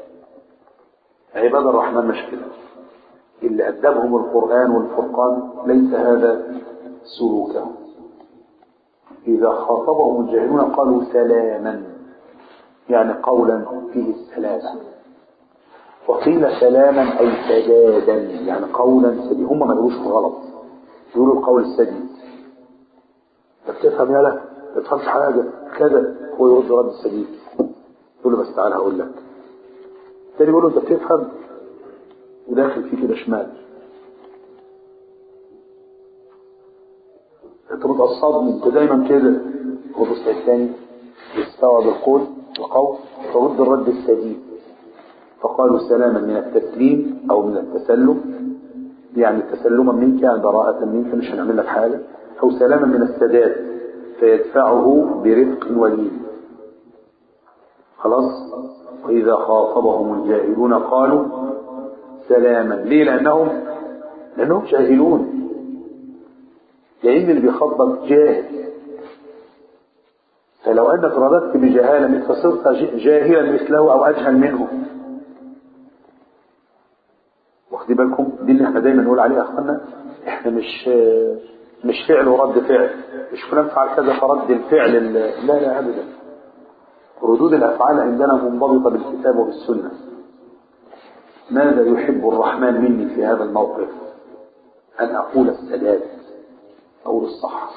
عباد الرحمن مش كده اللي أدبهم القرآن والفرقان ليس هذا سلوكهم إذا خاطبهم الجاهلون قالوا سلاما يعني قولا فيه السلامة وقيل سلاما أي سدادا يعني قولا سديدا هم ما يقولوش غلط يقولوا القول السديد انت بتفهم يالا ما تفهمش حاجة كذا هو يرد رد السديد يقول له بس تعالى هقول لك تاني يقول له انت بتفهم وداخل فيه كده شمال انت متعصبني انت دايما كده هو بص الثاني يستوعب القول القول فرد الرد السديد فقالوا سلاما من التسليم او من التسلم يعني تسلما منك يعني براءة منك مش هنعمل لك حاجة او سلاما من السداد فيدفعه برفق ولين خلاص وإذا خاطبهم الجاهلون قالوا سلاما ليه لأنهم لأنهم جاهلون لأن اللي بيخاطبك جاهل فلو أنك رددت بجهالة فصرت جاهلا مثله أو أجهل منه واخدين بالكم دي اللي احنا دايما نقول عليها اخوانا احنا مش مش فعل ورد فعل مش فلان فعل كذا فرد الفعل ال- لا لا ابدا ردود الافعال عندنا منضبطه بالكتاب وبالسنه ماذا يحب الرحمن مني في هذا الموقف ان اقول السداد اقول الصح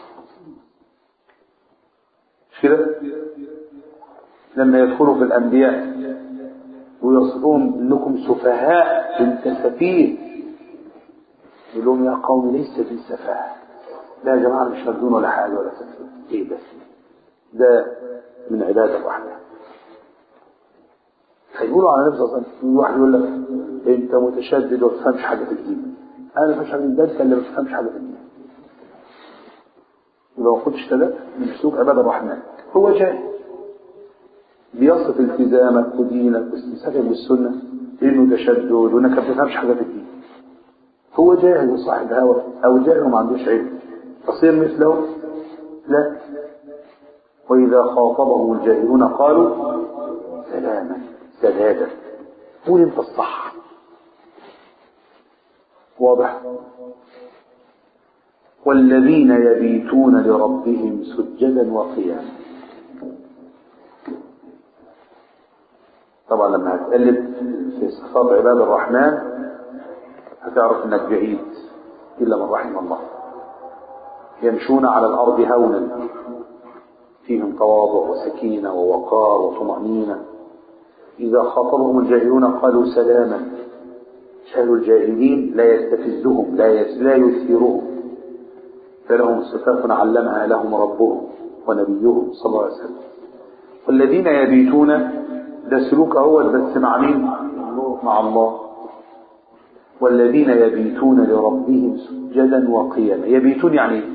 مش كده لما يدخلوا في الانبياء ويصفون انكم سفهاء انت سفيه يقول لهم يا قوم ليس بي سفاهه لا يا جماعه مش مجنون ولا حاجه ولا سفيه ايه بس ده من عباده الرحمن هيقولوا على نفسه اصلا في واحد يقول لك انت متشدد وما تفهمش حاجه في الدين انا ما بفهمش حاجه في الدين ده انت اللي ما بتفهمش حاجه في الدين يبقى ما كنتش ثلاث من سلوك عباد الرحمن هو جاهل بيصف التزامك ودينك واستمساكك بالسنه انه تشدد وانك ما بتفهمش حاجه في الدين هو جاهل وصاحب هوى او جاهل وما عندوش علم تصير مثله لا واذا خاطبهم الجاهلون قالوا سلاما سدادا قول انت الصح واضح والذين يبيتون لربهم سجدا وقياما طبعا لما هتقلب في صفات عباد الرحمن هتعرف انك بعيد الا من رحم الله يمشون على الارض هونا فيهم تواضع وسكينه ووقار وطمانينه اذا خاطبهم الجاهلون قالوا سلاما شأن الجاهلين لا يستفزهم لا يس- لا يثيرهم فلهم صفات علمها لهم ربهم ونبيهم صلى الله عليه وسلم والذين يبيتون ده سلوك هو بس مع مين مع الله والذين يبيتون لربهم سجدا وقياما يبيتون يعني ايه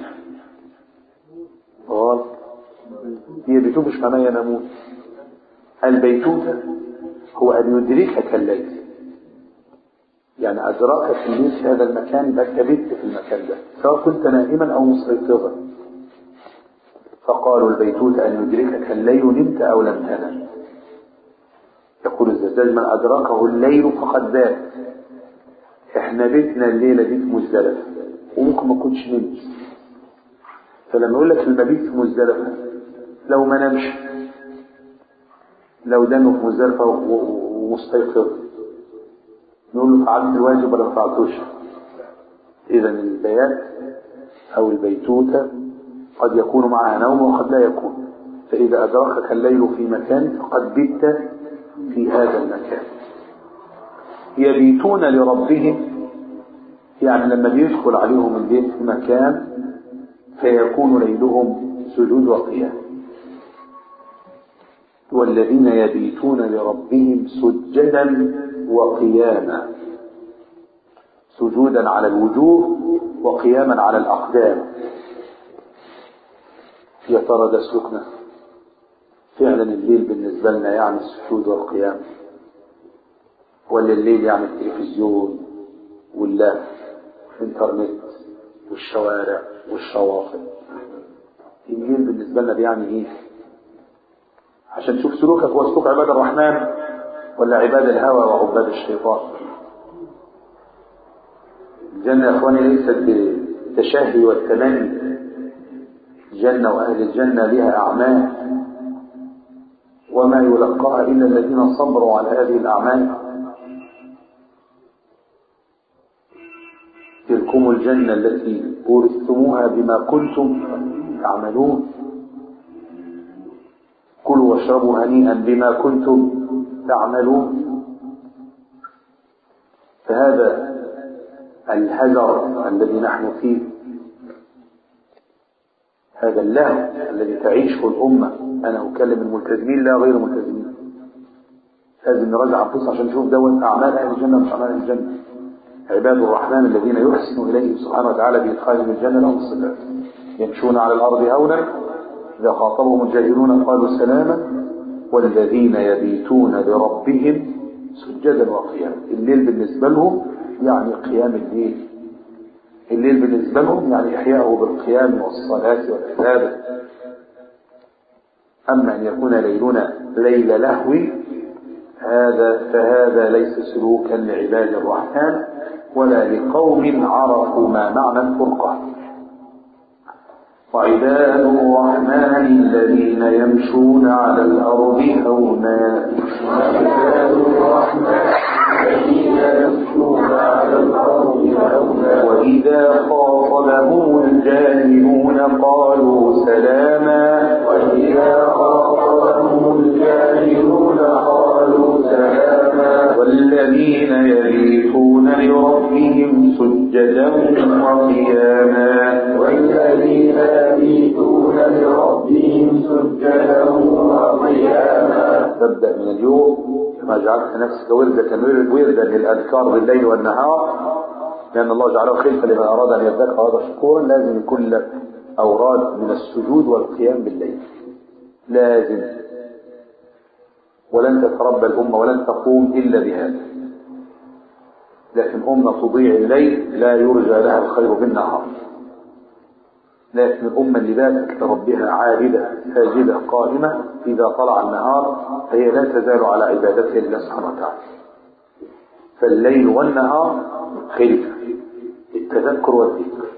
غلط يبيتون مش معناه ينامون البيتوتة هو أن يدركك الليل يعني أدراك في الليل في هذا المكان يبقى أنت بت في المكان ده سواء كنت نائما أو مستيقظا فقالوا البيتوت أن يدركك الليل نمت أو لم تنم يقول الزجاج من أدركه الليل فقد بات احنا بيتنا الليلة دي في مزدلفة وممكن ما كنتش نمت فلما يقول لك المبيت في مزدلفة لو ما نامش لو دمه في مزدلفة و- و- ومستيقظ نقول له فعلت الواجب ولا ما فعلتوش إذا البيات أو البيتوتة قد يكون معها نوم وقد لا يكون فإذا أدركك الليل في مكان فقد بت في هذا المكان يبيتون لربهم يعني لما بيدخل عليهم البيت في مكان فيكون ليلهم سجود وقيام والذين يبيتون لربهم سجدا وقياما سجودا على الوجوه وقياما على الأقدام يا ترى ده سلوكنا فعلا الليل بالنسبة لنا يعني السجود والقيام ولا الليل يعني التلفزيون واللهو والإنترنت والشوارع والشواطئ الليل بالنسبة لنا بيعني إيه؟ عشان تشوف سلوكك هو سلوك عباد الرحمن ولا عباد الهوى وعباد الشيطان الجنة يا إخواني ليست بالتشهي والتمني الجنة وأهل الجنة لها أعمال وما يلقاها إلا الذين صبروا على هذه الأعمال تلكم الجنة التي أورثتموها بما كنتم تعملون كلوا واشربوا هنيئا بما كنتم تعملون فهذا الهجر الذي نحن فيه هذا اللهو الذي تعيشه الأمة أنا أكلم الملتزمين لا غير الملتزمين لازم نراجع أنفسنا عشان نشوف دوت أعمال أهل الجنة مش أعمال أهل الجنة عباد الرحمن الذين يحسن إليه سبحانه وتعالى بإدخالهم الجنة لهم الصفات يمشون على الأرض هونا إذا خاطبهم الجاهلون قالوا سلاما والذين يبيتون لربهم سجدا وقياما الليل بالنسبة لهم يعني قيام الليل الليل بالنسبة لهم يعني إحياءه بالقيام والصلاة والعبادة أما أن يكون ليلنا ليل لهو هذا فهذا ليس سلوكا لعباد الرحمن ولا لقوم عرفوا ما معنى الفرقة وعباد الرحمن الذين يمشون على الأرض هونا وعباد الرحمن الذين يمشون على الأرض هونا وإذا خاطبهم الجاهلون قالوا سلاما وإذا خاطبهم الجاهلون قالوا سلاما والذين يبيتون لربهم سجدا وقياما والذين يبيتون لربهم سجدا وقياما تبدأ من اليوم كما جعلت نفسك وردة وردا للأذكار بالليل والنهار لأن الله جعله خلفة لمن أراد أن يذكر هذا شكورا لازم يكون لك أوراد من السجود والقيام بالليل لازم ولن تتربى الأمة ولن تقوم إلا بهذا لكن أمة تضيع الليل لا يرجى لها الخير بالنهار لكن الأمة اللي باتت لربها عابدة ساجدة قائمة إذا طلع النهار فهي لا تزال على عبادتها لله سبحانه وتعالى فالليل والنهار خلفة التذكر والذكر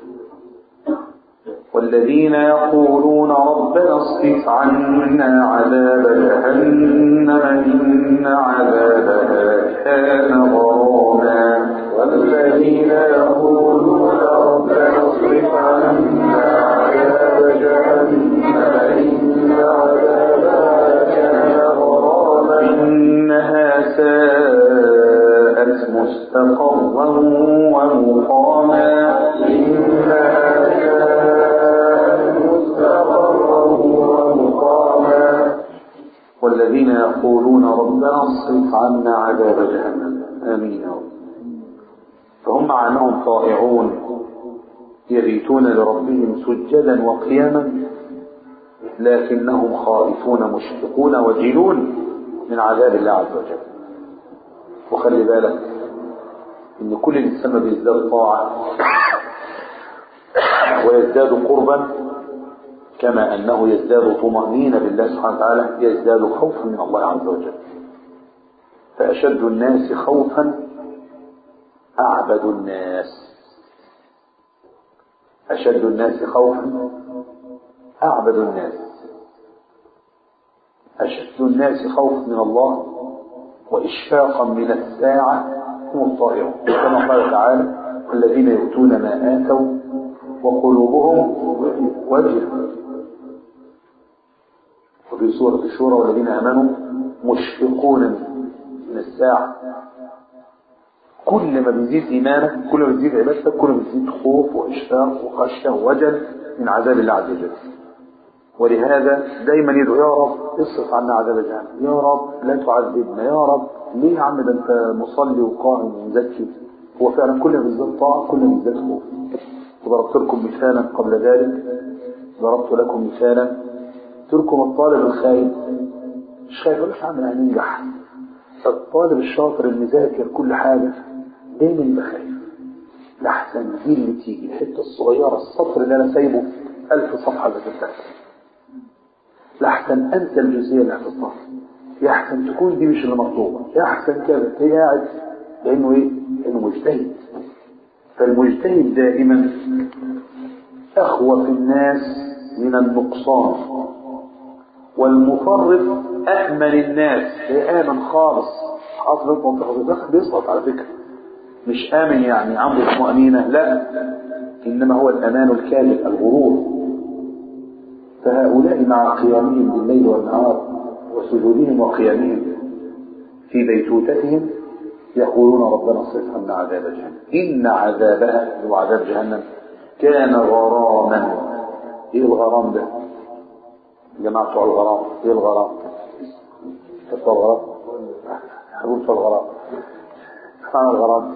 والذين يقولون ربنا اصرف عنا عذاب جهنم إن عذابها كان غراما والذين يقولون ربنا اصرف عنا عذاب جهنم إن عذابها كان غراما إنها ساءت مستقرا ومقاما إنها كانت مستقرا ومقاما والذين يقولون ربنا اصرف عنا عذاب جهنم آمين يا رب فهم مع أنهم طائعون يبيتون لربهم سجدا وقياما لكنهم خائفون مشفقون وجلون من عذاب الله عز وجل وخلي بالك ان كل انسان ما بيزداد طاعه ويزداد قربا كما انه يزداد طمانينه بالله سبحانه وتعالى يزداد خوفا من الله عز وجل فاشد الناس خوفا اعبد الناس اشد الناس خوفا اعبد الناس اشد الناس خوفا من الله واشفاقا من الساعه هم الطائعون كما قال تعالى الذين يؤتون ما اتوا وقلوبهم وجهه وفي سورة الشورى والذين آمنوا مشفقون من الساعة كل ما بيزيد إيمانك كل ما بيزيد عبادتك كل ما بيزيد خوف وإشفاق وخشية ووجل من عذاب الله عز وجل ولهذا دايما يدعو يا رب اصرف عنا عذاب جهنم يا رب لا تعذبنا يا رب ليه يا عم ده انت مصلي وقائم ومزكي هو فعلا كل ما بيزداد طاعة كل ما بيزداد خوف وضربت لكم مثالا قبل ذلك ضربت لكم مثالا تركم الطالب الخايب مش خايف ولا عامل هننجح الطالب الشاطر المذاكر كل حاجة دايما يبقى خايف لحسن دي اللي تيجي الحتة الصغيرة السطر اللي أنا سايبه ألف صفحة اللي تتكتب لحسن أنسى الجزئية اللي هتطلع يحسن تكون دي مش اللي مطلوبة يحسن كذا هي قاعد لأنه إيه؟ لأنه مجتهد فالمجتهد دائما أخوف الناس من النقصان والمفرط أأمن الناس آمن خالص حاصل منطقة بيسقط على فكرة مش آمن يعني عنده طمأنينة لا إنما هو الأمان الكاذب الغرور فهؤلاء مع قيامهم بالليل والنهار وسجودهم وقيامهم في بيتوتتهم يقولون ربنا اصرف عنا عذاب جهنم إن عذابها هو عذاب جهنم كان غراما إيه الغرام ده؟ يا جماعة بتوع الغرام إيه الغرام؟ بتوع الغرام؟ حبوب بتوع الغرام معنى الغرام؟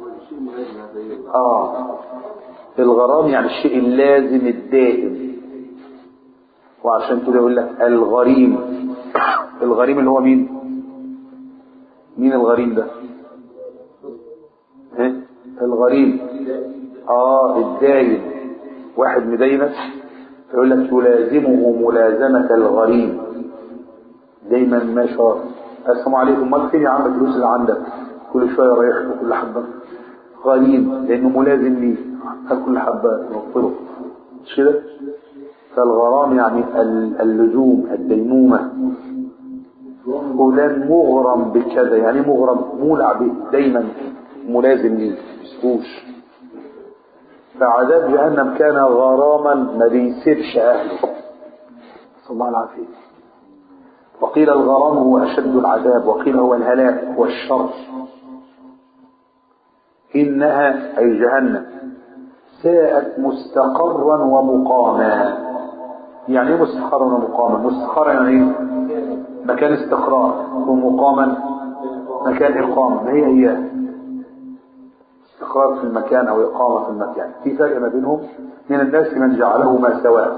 آه الغرام يعني الشيء اللازم الدائم وعشان كده يقول لك الغريم الغريم اللي هو مين مين الغريم ده ها؟ الغريم اه الدايم واحد مدينس يقول لك تلازمه ملازمة الغريم دايما ما شاء السلام عليكم ما فين يا عم الفلوس اللي عندك كل شوية رايح له كل حبة غريم لأنه ملازم ليه هل كل حبة يوفره مش كده فالغرام يعني اللزوم الديمومة فلان مغرم بكذا يعني مغرم مولع به دايما ملازم ليه مسكوش فعذاب جهنم كان غراما ما بيسيبش اهله صلى الله العافيه وقيل الغرام هو اشد العذاب وقيل هو الهلاك والشر انها اي جهنم ساءت مستقرا ومقاما يعني ايه مستقرا ومقاما مستقرا يعني ايه مكان استقرار ومقاما مكان اقامه ما هي هي استقرار في المكان او اقامه في المكان في فرق ما بينهم من الناس من جعلهما سواء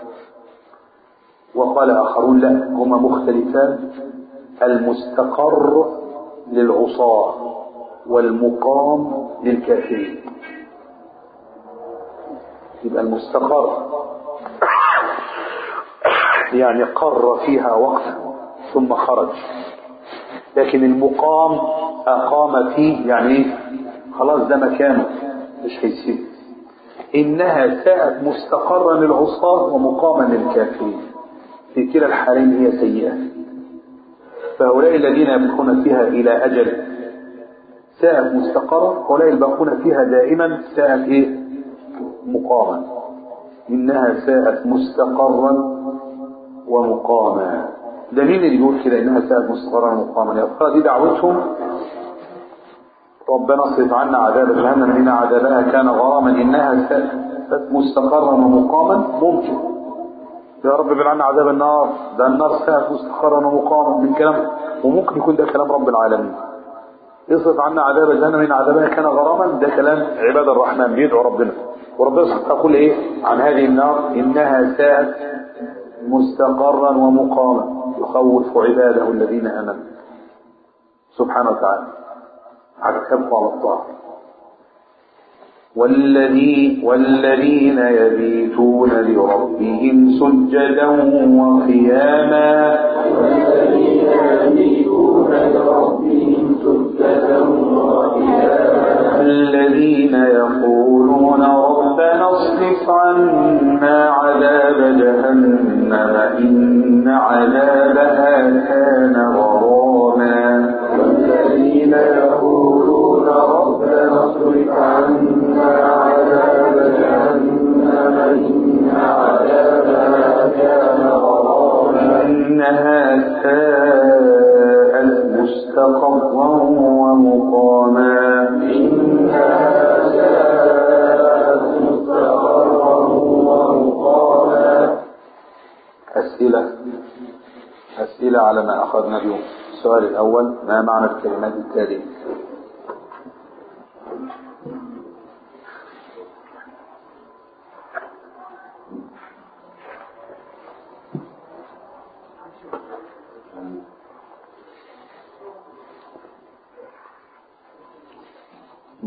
وقال اخرون لا هما مختلفان المستقر للعصاة والمقام للكافرين يبقى المستقر يعني قر فيها وقتا ثم خرج لكن المقام أقام فيه يعني ايه خلاص ده مكانه مش هيسيب إنها ساءت مستقرا للعصاة ومقاما للكافرين في كلا الحالين هي سيئة فهؤلاء الذين يبقون فيها إلى أجل ساءت مستقرة هؤلاء الباقون فيها دائما ساءت إيه مقاما إنها ساءت مستقرا ومقاما ده مين اللي يقول كده إنها ساءت مستقرا ومقاما يا ترى دي دعوتهم ربنا اصرف عنا عذاب جهنم إن عذابها كان غراما إنها ساءت مستقرا ومقاما ممكن يا رب ابعد عنا عذاب النار ده النار ساءت مستقرا ومقاما من كلام وممكن يكون ده كلام رب العالمين اصرف عنا عذاب جهنم إن عذابها كان غراما ده كلام عباد الرحمن بيدعو ربنا وربنا سبحانه تقول ايه عن هذه النار انها ساءت مستقرا ومقاما يخوف عباده الذين امنوا سبحانه وتعالى عذبوا على الطاعه والذي والذين يبيتون لربهم سجدا وقياما والذين يبيتون لربهم سجدا وقياما الذين يقولون ربنا اصرف عنا عذاب جهنم إن عذابها كان غراما والذين يقولون ربنا اصرف عنا عذاب جهنم إن عذابها كان غراما إنها ساءت مستقرا ومقاما إنها ساءت مستقرا ومقاما أسئلة أسئلة على ما أخذنا اليوم السؤال الأول ما معنى الكلمات التالية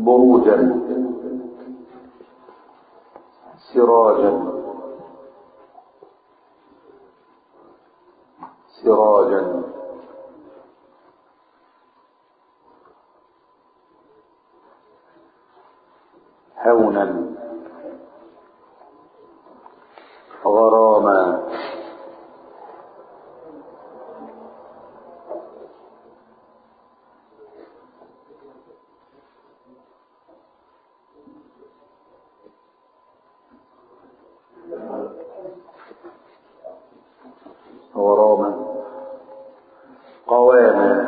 بروجا سراجا سراجا هونا غراما غراما قواما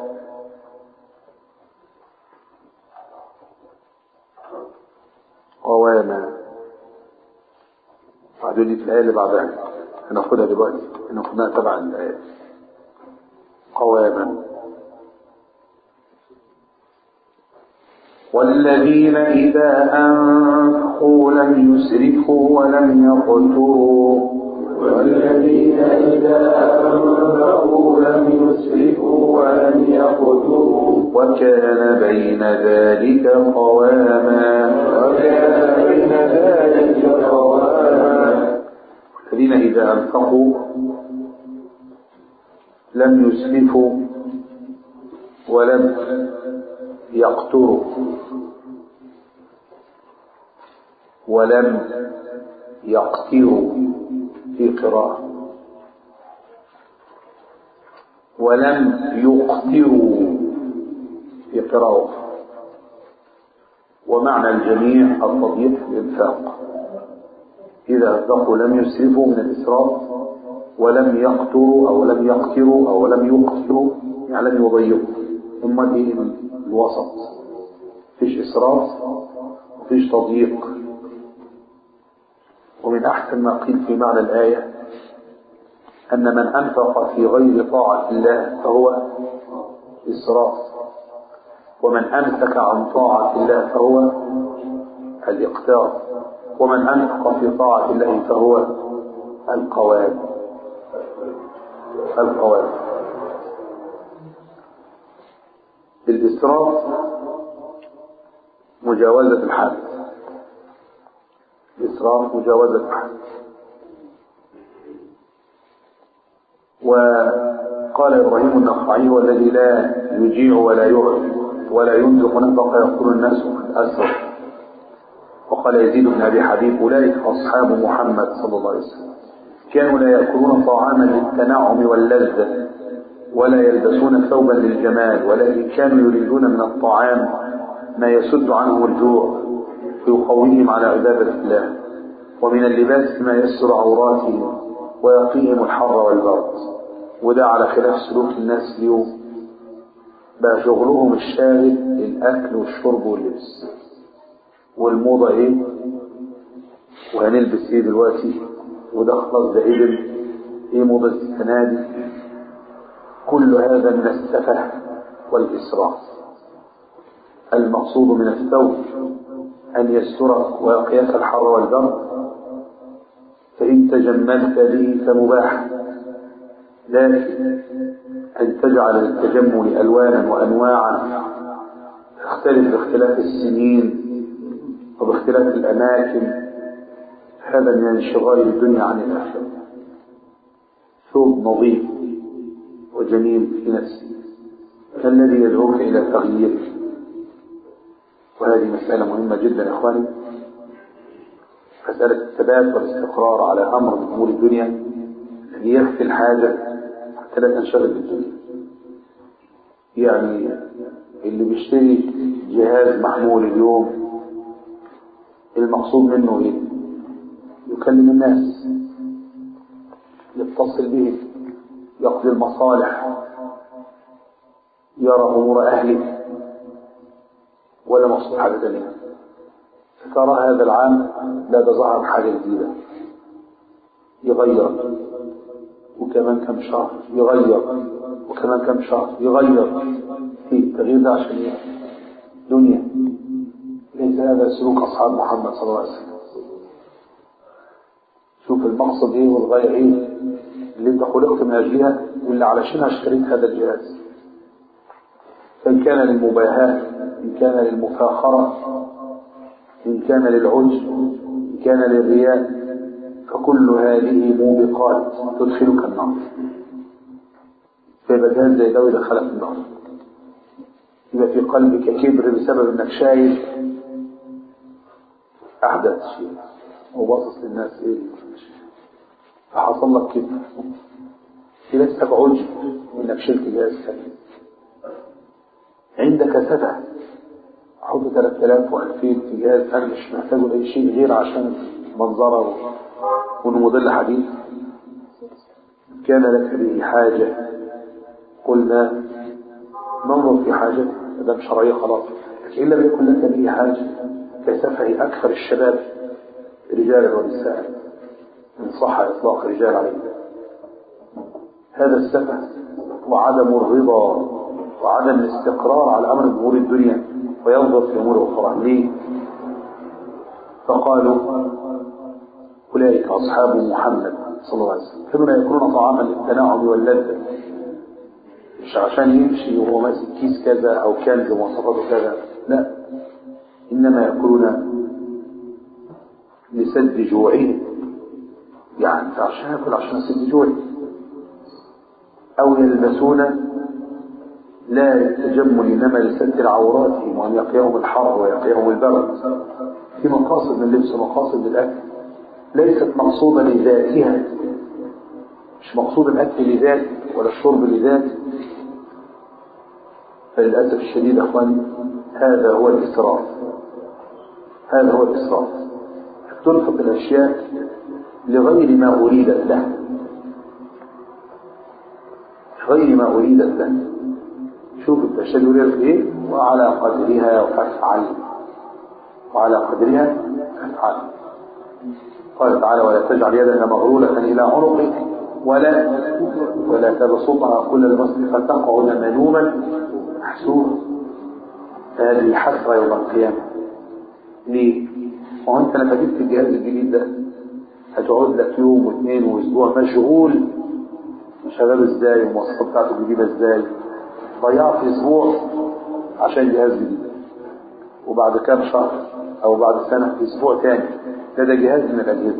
قواما بعدين دي في الآية اللي بعدها هناخدها دلوقتي هناخدها تبع الآية قواما والذين إذا أنفقوا لم يسرفوا ولم يقتروا والذين إذا أنفقوا لم يسرفوا ولم يقتروا وكان بين ذلك قواما وكان بين ذلك قواما الذين إذا أنفقوا لم يسرفوا ولم يقتروا ولم يقتروا في قراءة ولم يقتروا في قراءة ومعنى الجميع التضييق الإنفاق إذا أنفقوا لم يسرفوا من الإسراف ولم يقتروا أو لم يقتروا أو لم يقتروا يعني لم يضيقوا ثم دي الوسط مفيش إسراف مفيش تضييق ومن أحسن ما قيل في معنى الآية أن من أنفق في غير طاعة الله فهو إسراف ومن أمسك عن طاعة الله فهو الإقتار ومن أنفق في طاعة الله فهو القوام القوام الإسراف مجاوزة الحد الإسراف مجاوزة الحد وقال إبراهيم النخعي والذي لا يجيع ولا يعطي ولا ينفق نفقا يقول الناس قد أسرف وقال يزيد بن أبي حبيب أولئك أصحاب محمد صلى الله عليه وسلم كانوا لا يأكلون طعاما للتنعم واللذة ولا يلبسون ثوبا للجمال ولكن كانوا يريدون من الطعام ما يسد عنهم الجوع ويقويهم على عبادة الله ومن اللباس ما يستر عوراتهم ويقيهم الحر والبرد وده على خلاف سلوك الناس اليوم بقى شغلهم الشاغل الأكل والشرب واللبس والموضة ايه وهنلبس ايه دلوقتي وده خلاص ده ايه ايه موضة السنة دي كل هذا من السفه والإسراف المقصود من الثوب أن يسترك ويقيك الحر والبرد فإن تجملت به فمباح لكن أن تجعل التجمل ألوانا وأنواعا تختلف باختلاف السنين وباختلاف الأماكن هذا من انشغال الدنيا عن الآخرة ثوب نظيف وجميل في نفسه الذي يدعوك إلى تغييره وهذه مسألة مهمة جدا يا إخواني مسألة الثبات والاستقرار على أمر من أمور الدنيا يخفي الحاجة حتى لا تنشغل بالدنيا يعني اللي بيشتري جهاز محمول اليوم المقصود منه ايه يكلم الناس يتصل به يقضي المصالح يرى امور اهله ولا مقصود حاجه ثانيه فترى هذا العام لا ده ظهر حاجه جديده يغير وكمان كم شهر يغير وكمان كم شهر يغير في التغيير ده عشان ايه دنيا ليس هذا سلوك اصحاب محمد صلى الله عليه وسلم شوف المقصد ايه والغايه ايه اللي انت خلقت من اجلها واللي علشانها اشتريت هذا الجهاز فان كان للمباهاه إن كان للمفاخرة إن كان للعجب إن كان للرياء فكل هذه موبقات تدخلك النار فيبقى جهاز زي ده ويدخلك النار يبقى في قلبك كبر بسبب انك شايف احدث شيء وباصص للناس ايه فحصل لك كبر في نفسك عجب انك شلت جهاز ثاني عندك سفه حط 3000 و2000 في جهاز انا مش محتاجه لاي شيء غير عشان منظره وانه موديل حديث كان لك به حاجه قلنا ننظر في حاجته ده مش شرعيه خلاص لكن ان لم يكن لك به حاجه كسفه اكثر الشباب رجالا ونساء ان صح اطلاق رجال عليه هذا السفه وعدم الرضا وعدم الاستقرار على امر امور الدنيا وينظر في امور اخرى ليه فقالوا اولئك اصحاب محمد صلى الله عليه وسلم كانوا يكونون طعاما للتناعم واللذه مش عشان يمشي وهو ماسك كيس كذا او كنز مواصفاته كذا لا انما ياكلون لسد جوعهم يعني عشان ياكل عشان يسد جوعه او يلبسون لا للتجمل انما لسد عوراتهم وان يقيهم الحر ويقيهم البرد في مقاصد من اللبس ومقاصد للاكل ليست مقصوده لذاتها مش مقصود الاكل لذاته ولا الشرب لذاته فللاسف الشديد يا اخواني هذا هو الاسراف هذا هو الاسراف تنفق الاشياء لغير ما اريدت له غير ما اريدت له شوف الاشياء اللي اريدت ايه وعلى قدرها فافعل وعلى قدرها فافعل قال تعالى ولا تجعل يدك مغلولة إلى عنقك ولا ولا تبسطها كل البسط فتقعد ملوما محسورا هذه حسرة يوم القيامة ليه؟ وانت لما جبت الجهاز الجديد ده هتقعد لك يوم واثنين واسبوع مشغول شغال ازاي والمواصفات بتاعته الجديدة ازاي ضيعت اسبوع عشان جهاز جديد وبعد كام شهر او بعد سنة في اسبوع تاني ده ده جهاز من الاجهزة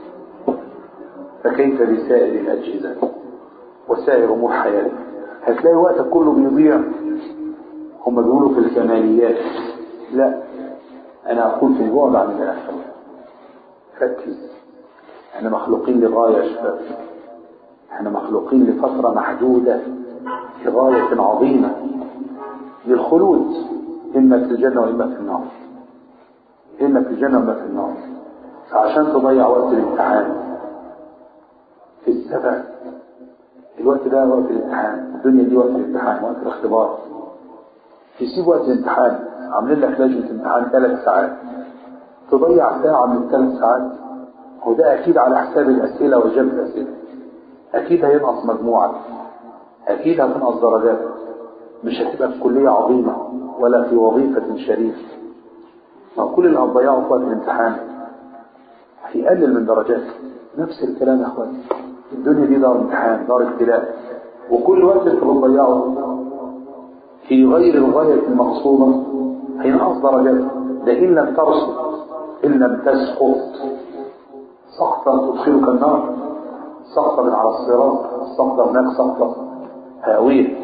فكيف بسائر الاجهزة وسائر امور حياتك هتلاقي وقتك كله بيضيع هم بيقولوا في الكماليات لا انا اقول في البعد عن الاخره ركز احنا مخلوقين لغايه يا شباب احنا مخلوقين لفتره محدوده لغايه عظيمه للخلود اما في الجنه واما في النار اما في الجنه واما في النار فعشان تضيع وقت الامتحان في السفر الوقت ده وقت الامتحان الدنيا دي وقت الامتحان وقت الاختبار تسيب وقت الامتحان عاملين لك لجنة امتحان ثلاث ساعات تضيع ساعة من الثلاث ساعات وده أكيد على حساب الأسئلة وإجابة الأسئلة أكيد هينقص مجموعة أكيد هتنقص درجات مش هتبقى في كلية عظيمة ولا في وظيفة شريفة ما كل اللي هتضيعه في وقت الامتحان هيقلل من درجاتك نفس الكلام يا اخواني الدنيا دي دار امتحان دار ابتلاء وكل وقت انت بتضيعه في غير الغاية المقصودة هينقص درجات ده إن لم ترصد إن لم تسقط سقطا تدخلك النار سقطا من على الصراط سقطا هناك سقطا هاوية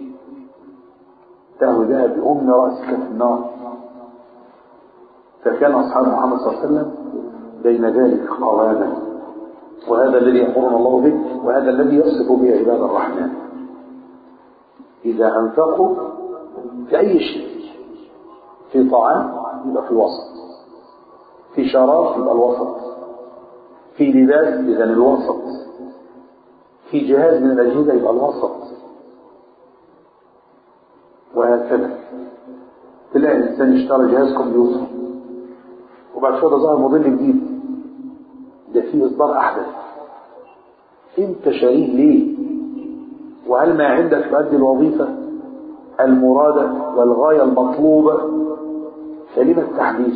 تهوي بها بأم رأسك في النار فكان أصحاب محمد صلى الله عليه وسلم بين ذلك قواما وهذا الذي يأمرنا الله به وهذا الذي يصف به عباد الرحمن إذا أنفقوا في أي شيء في طعام يبقى في الوسط في شراب يبقى الوسط في لباس إذا الوسط في جهاز من الأجهزة يبقى الوسط وهكذا تلاقي الإنسان اشترى جهاز كمبيوتر وبعد شوية ظهر موديل جديد ده فيه إصدار أحدث أنت شاريه ليه؟ وهل ما عندك تؤدي الوظيفة المرادة والغاية المطلوبة فلما التحديث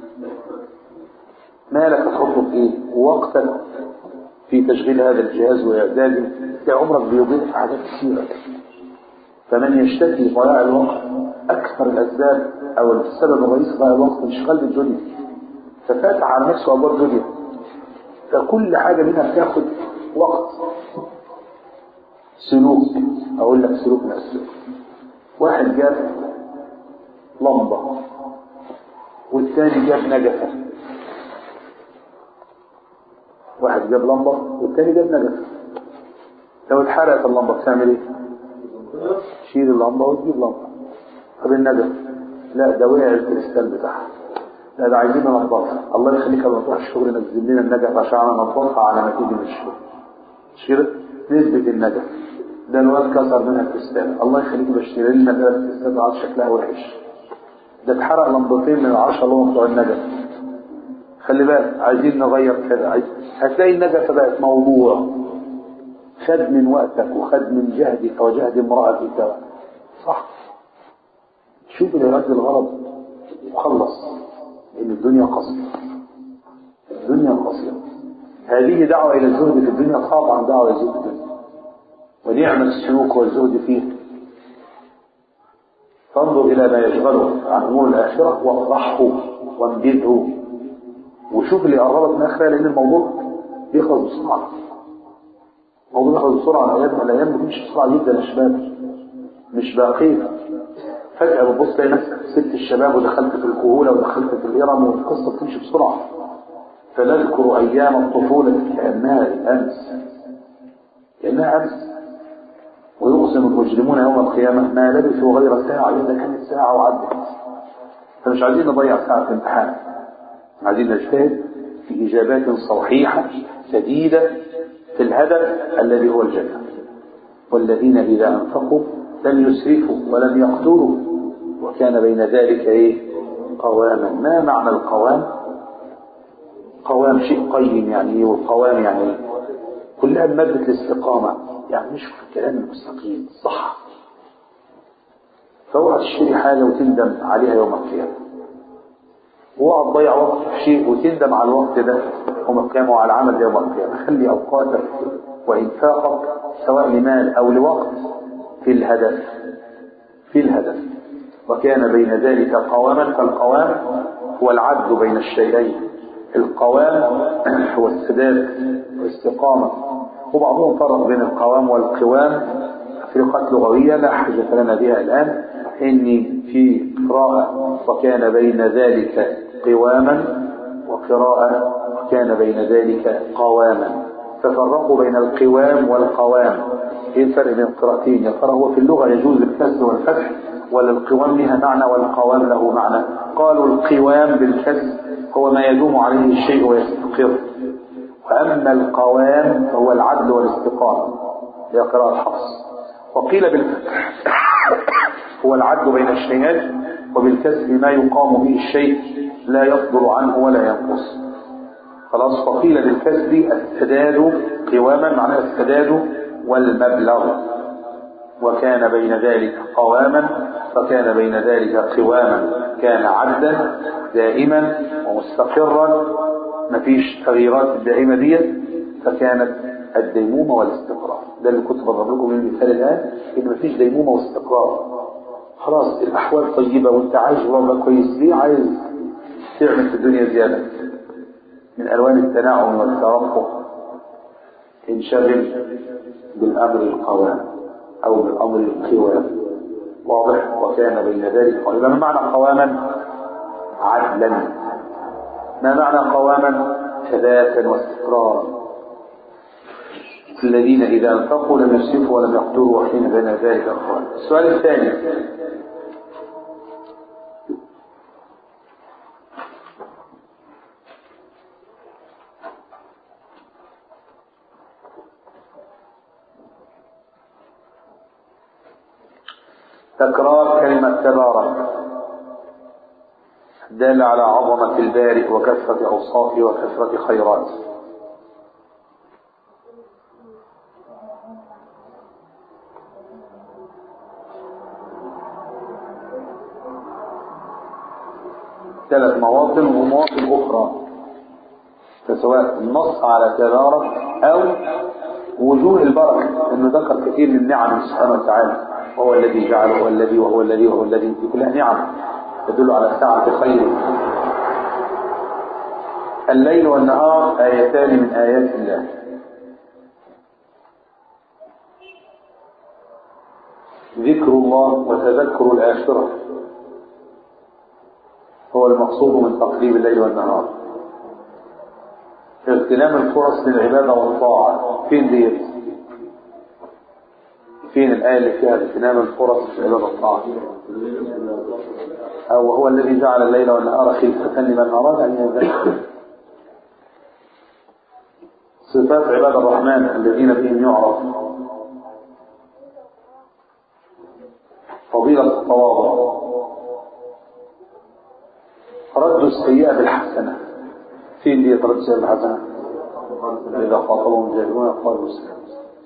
مالك تحطه في ايه وقتك في تشغيل هذا الجهاز واعداده عمرك بيضيع في حاجات كثيرة فمن يشتكي ضياع الوقت أكثر الأسباب أو السبب الرئيسي بقى الوقت انشغال بالدنيا ففاتح على نفسه أبواب الدنيا فكل حاجة منها بتاخد وقت سلوك أقول لك سلوك من السلوك واحد جاب لمبة والثاني جاب نجفة واحد جاب لمبة والثاني جاب نجفة لو اتحرقت اللمبة بتعمل ايه؟ شيل اللمبة وتجيب لمبة طب النجفة لا ده وقع الكريستال بتاعها لا ده عايزين ننضفها الله يخليك لما تروح الشغل نزل لنا النجف عشان انضفها على ما تيجي من الشغل مش كده؟ نسبة النجف ده الواد كسر منها الكريستال الله يخليك بشتري لنا ده الكريستال على شكلها وحش ده اتحرق لمبتين من العشرة اللي هم بتوع النجف خلي بالك عايزين نغير كده عايز هتلاقي النجفة بقت موضوع خد من وقتك وخد من جهدك وجهد امرأتك صح شوف اللي يرد الغرض وخلص لأن الدنيا قصيرة الدنيا قصيرة هذه دعوة إلى الزهد في الدنيا طبعا دعوة إلى الزهد في الدنيا ونعم السلوك والزهد فيه فانظر إلى ما يشغله عن أمور الآخرة وافرحه وامجده وشوف اللي قربت من الآخرة لأن الموضوع بيخلص بسرعة الموضوع بيخلص بسرعة الأيام الأيام بتمشي بسرعة جدا يا شباب مش باقية فجأة بتبص تلاقي نفسك سبت الشباب ودخلت في الكهولة ودخلت في الهرم والقصة بتمشي بسرعة فنذكر أيام الطفولة كأنها الأمس كأنها أمس ويقسم المجرمون يوم القيامة ما لبثوا غير ساعة إذا كانت ساعة وعدت فمش عايزين نضيع ساعة في الامتحان عايزين نجتهد في إجابات صحيحة سديدة في الهدف الذي هو الجنة والذين إذا أنفقوا لم يسرفوا ولم يقتروا وكان بين ذلك إيه قواما ما معنى القوام قوام شيء قيم يعني إيه والقوام يعني إيه كلها بمادة الاستقامة يعني مش في الكلام المستقيم صح فاوعى تشتري حاجة وتندم عليها يوم القيامة واوعى تضيع وقت في شيء وتندم على الوقت ده يوم القيامة وعلى العمل يوم القيامة خلي أوقاتك وإنفاقك سواء لمال أو لوقت في الهدف في الهدف وكان بين ذلك قواما فالقوام هو العدل بين الشيئين القوام هو السداد والاستقامة وبعضهم فرق بين القوام والقوام تفريقات لغوية لا حاجة لنا بها الآن إني في قراءة وكان بين ذلك قواما وقراءة وكان بين ذلك قواما ففرقوا بين القوام والقوام ايه الفرق بين القراءتين يا ترى هو في اللغة يجوز الكسر والفتح ولا القوام لها معنى والقوام له معنى قالوا القوام بالكسر هو ما يدوم عليه الشيء ويستقر وأما القوام فهو العدل والاستقامة هي قراءة حفص وقيل بالفتح هو العدل بين الشيئين وبالكسر ما يقام به الشيء لا يصدر عنه ولا ينقص خلاص وقيل بالكسر السداد قواما معناه السداد والمبلغ وكان بين ذلك قواما فكان بين ذلك قواما كان عدلا دائما ومستقرا مفيش تغييرات الدائمة دي فكانت الديمومة والاستقرار ده اللي كنت بضرب لكم المثال الآن إن مفيش ديمومة واستقرار خلاص الأحوال طيبة وانت عايش والله كويس ليه عايز تعمل في الدنيا زيادة من ألوان التناعم والترفق انشغل بالأمر القوام أو بالأمر القوام واضح وكان بين ذلك قائما ما معنى قواما عدلا ما معنى قواما ثباتا واستقرارا الذين إذا انفقوا لم يسرفوا ولم يقتروا وحين بين ذلك أخوان السؤال الثاني تكرار كلمة تبارك دل على عظمة البارئ وكثرة أوصافه وكثرة خيراته ثلاث مواطن ومواطن أخرى فسواء النص على تبارك أو وجوه البركة إنه ذكر كثير من نعم سبحانه وتعالى وهو الذي جعل وهو الذي وهو الذي وهو الذي دي كلها نعم تدل على سعة خيره الليل والنهار آيتان من آيات الله ذكر الله وتذكر الآخرة هو المقصود من تقريب الليل والنهار اغتنام الفرص للعبادة والطاعة فين ديت فين الآية اللي فيها اغتنام الفرص للعبادة والطاعة أو هو الذي جعل الليل والنهار خلفة لمن أراد أن يذكر صفات عباد الرحمن الذين بهم يعرف فضيلة التواضع رد السيئة بالحسنة فين دي رد السيئة بالحسنة إذا خاطبهم جاهلون قالوا السلام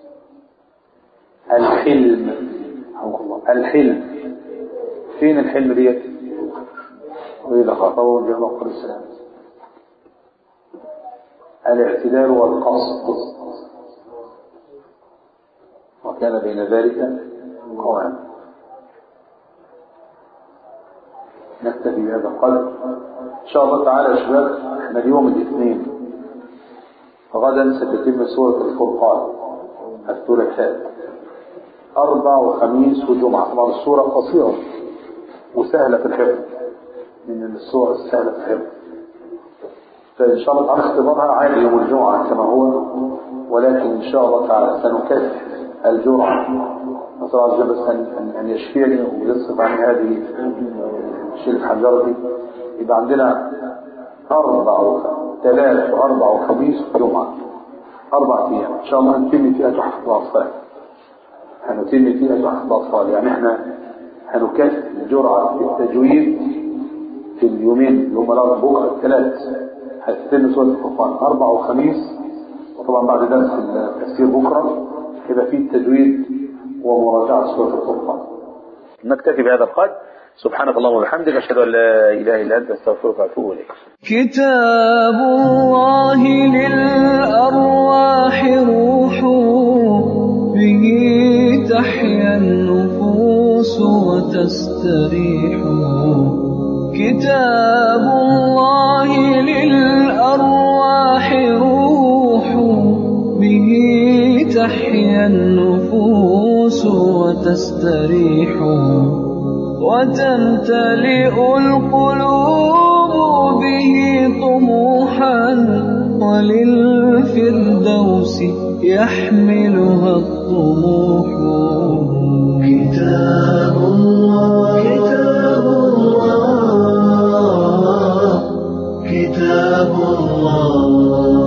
الحلم رحمك الله الحلم فين الحلم ديت وإذا خاطبهم جاهلون قالوا السلام الاعتدال والقصد وكان بين ذلك قواما نكتفي بهذا القدر ان شاء الله تعالى يا شباب احنا اليوم الاثنين غدا ستتم سورة الفرقان الثلاثاء أربع وخميس وجمعة طبعا السورة قصيرة وسهلة في الحفظ من السور السهلة في الحفظ فإن شاء الله تعالى اختبارها عادي يوم الجمعة كما هو ولكن إن شاء الله تعالى سنكثف الجرعة نسأل الله عز وجل بس أن, أن يشفيني ويصرف عني هذه الشيء الحجرة دي يبقى عندنا أربع وثلاث وأربع وخميس وجمعة أربع أيام إن شاء الله هنتم فيها تحفظ الأطفال هنتم فيها تحفظ الأطفال يعني إحنا هنكثف الجرعة في التجويد في اليومين اللي هم الأربع بكرة الثلاث هتتم سورة الفرقان أربع وخميس وطبعا بعد درس التفسير بكرة يبقى فيه التجويد ومراجعة سورة الفرقان نكتفي بهذا القدر سبحانك اللهم وبحمدك أشهد أن لا إله إلا أنت أستغفرك وأتوب إليك كتاب الله للأرواح روح به تحيا النفوس وتستريح كتاب الله للأرواح روح به تحيا النفوس وتستريح وتمتلئ القلوب به طموحا وللفردوس يحملها الطموح كتاب الله كتاب الله كتاب الله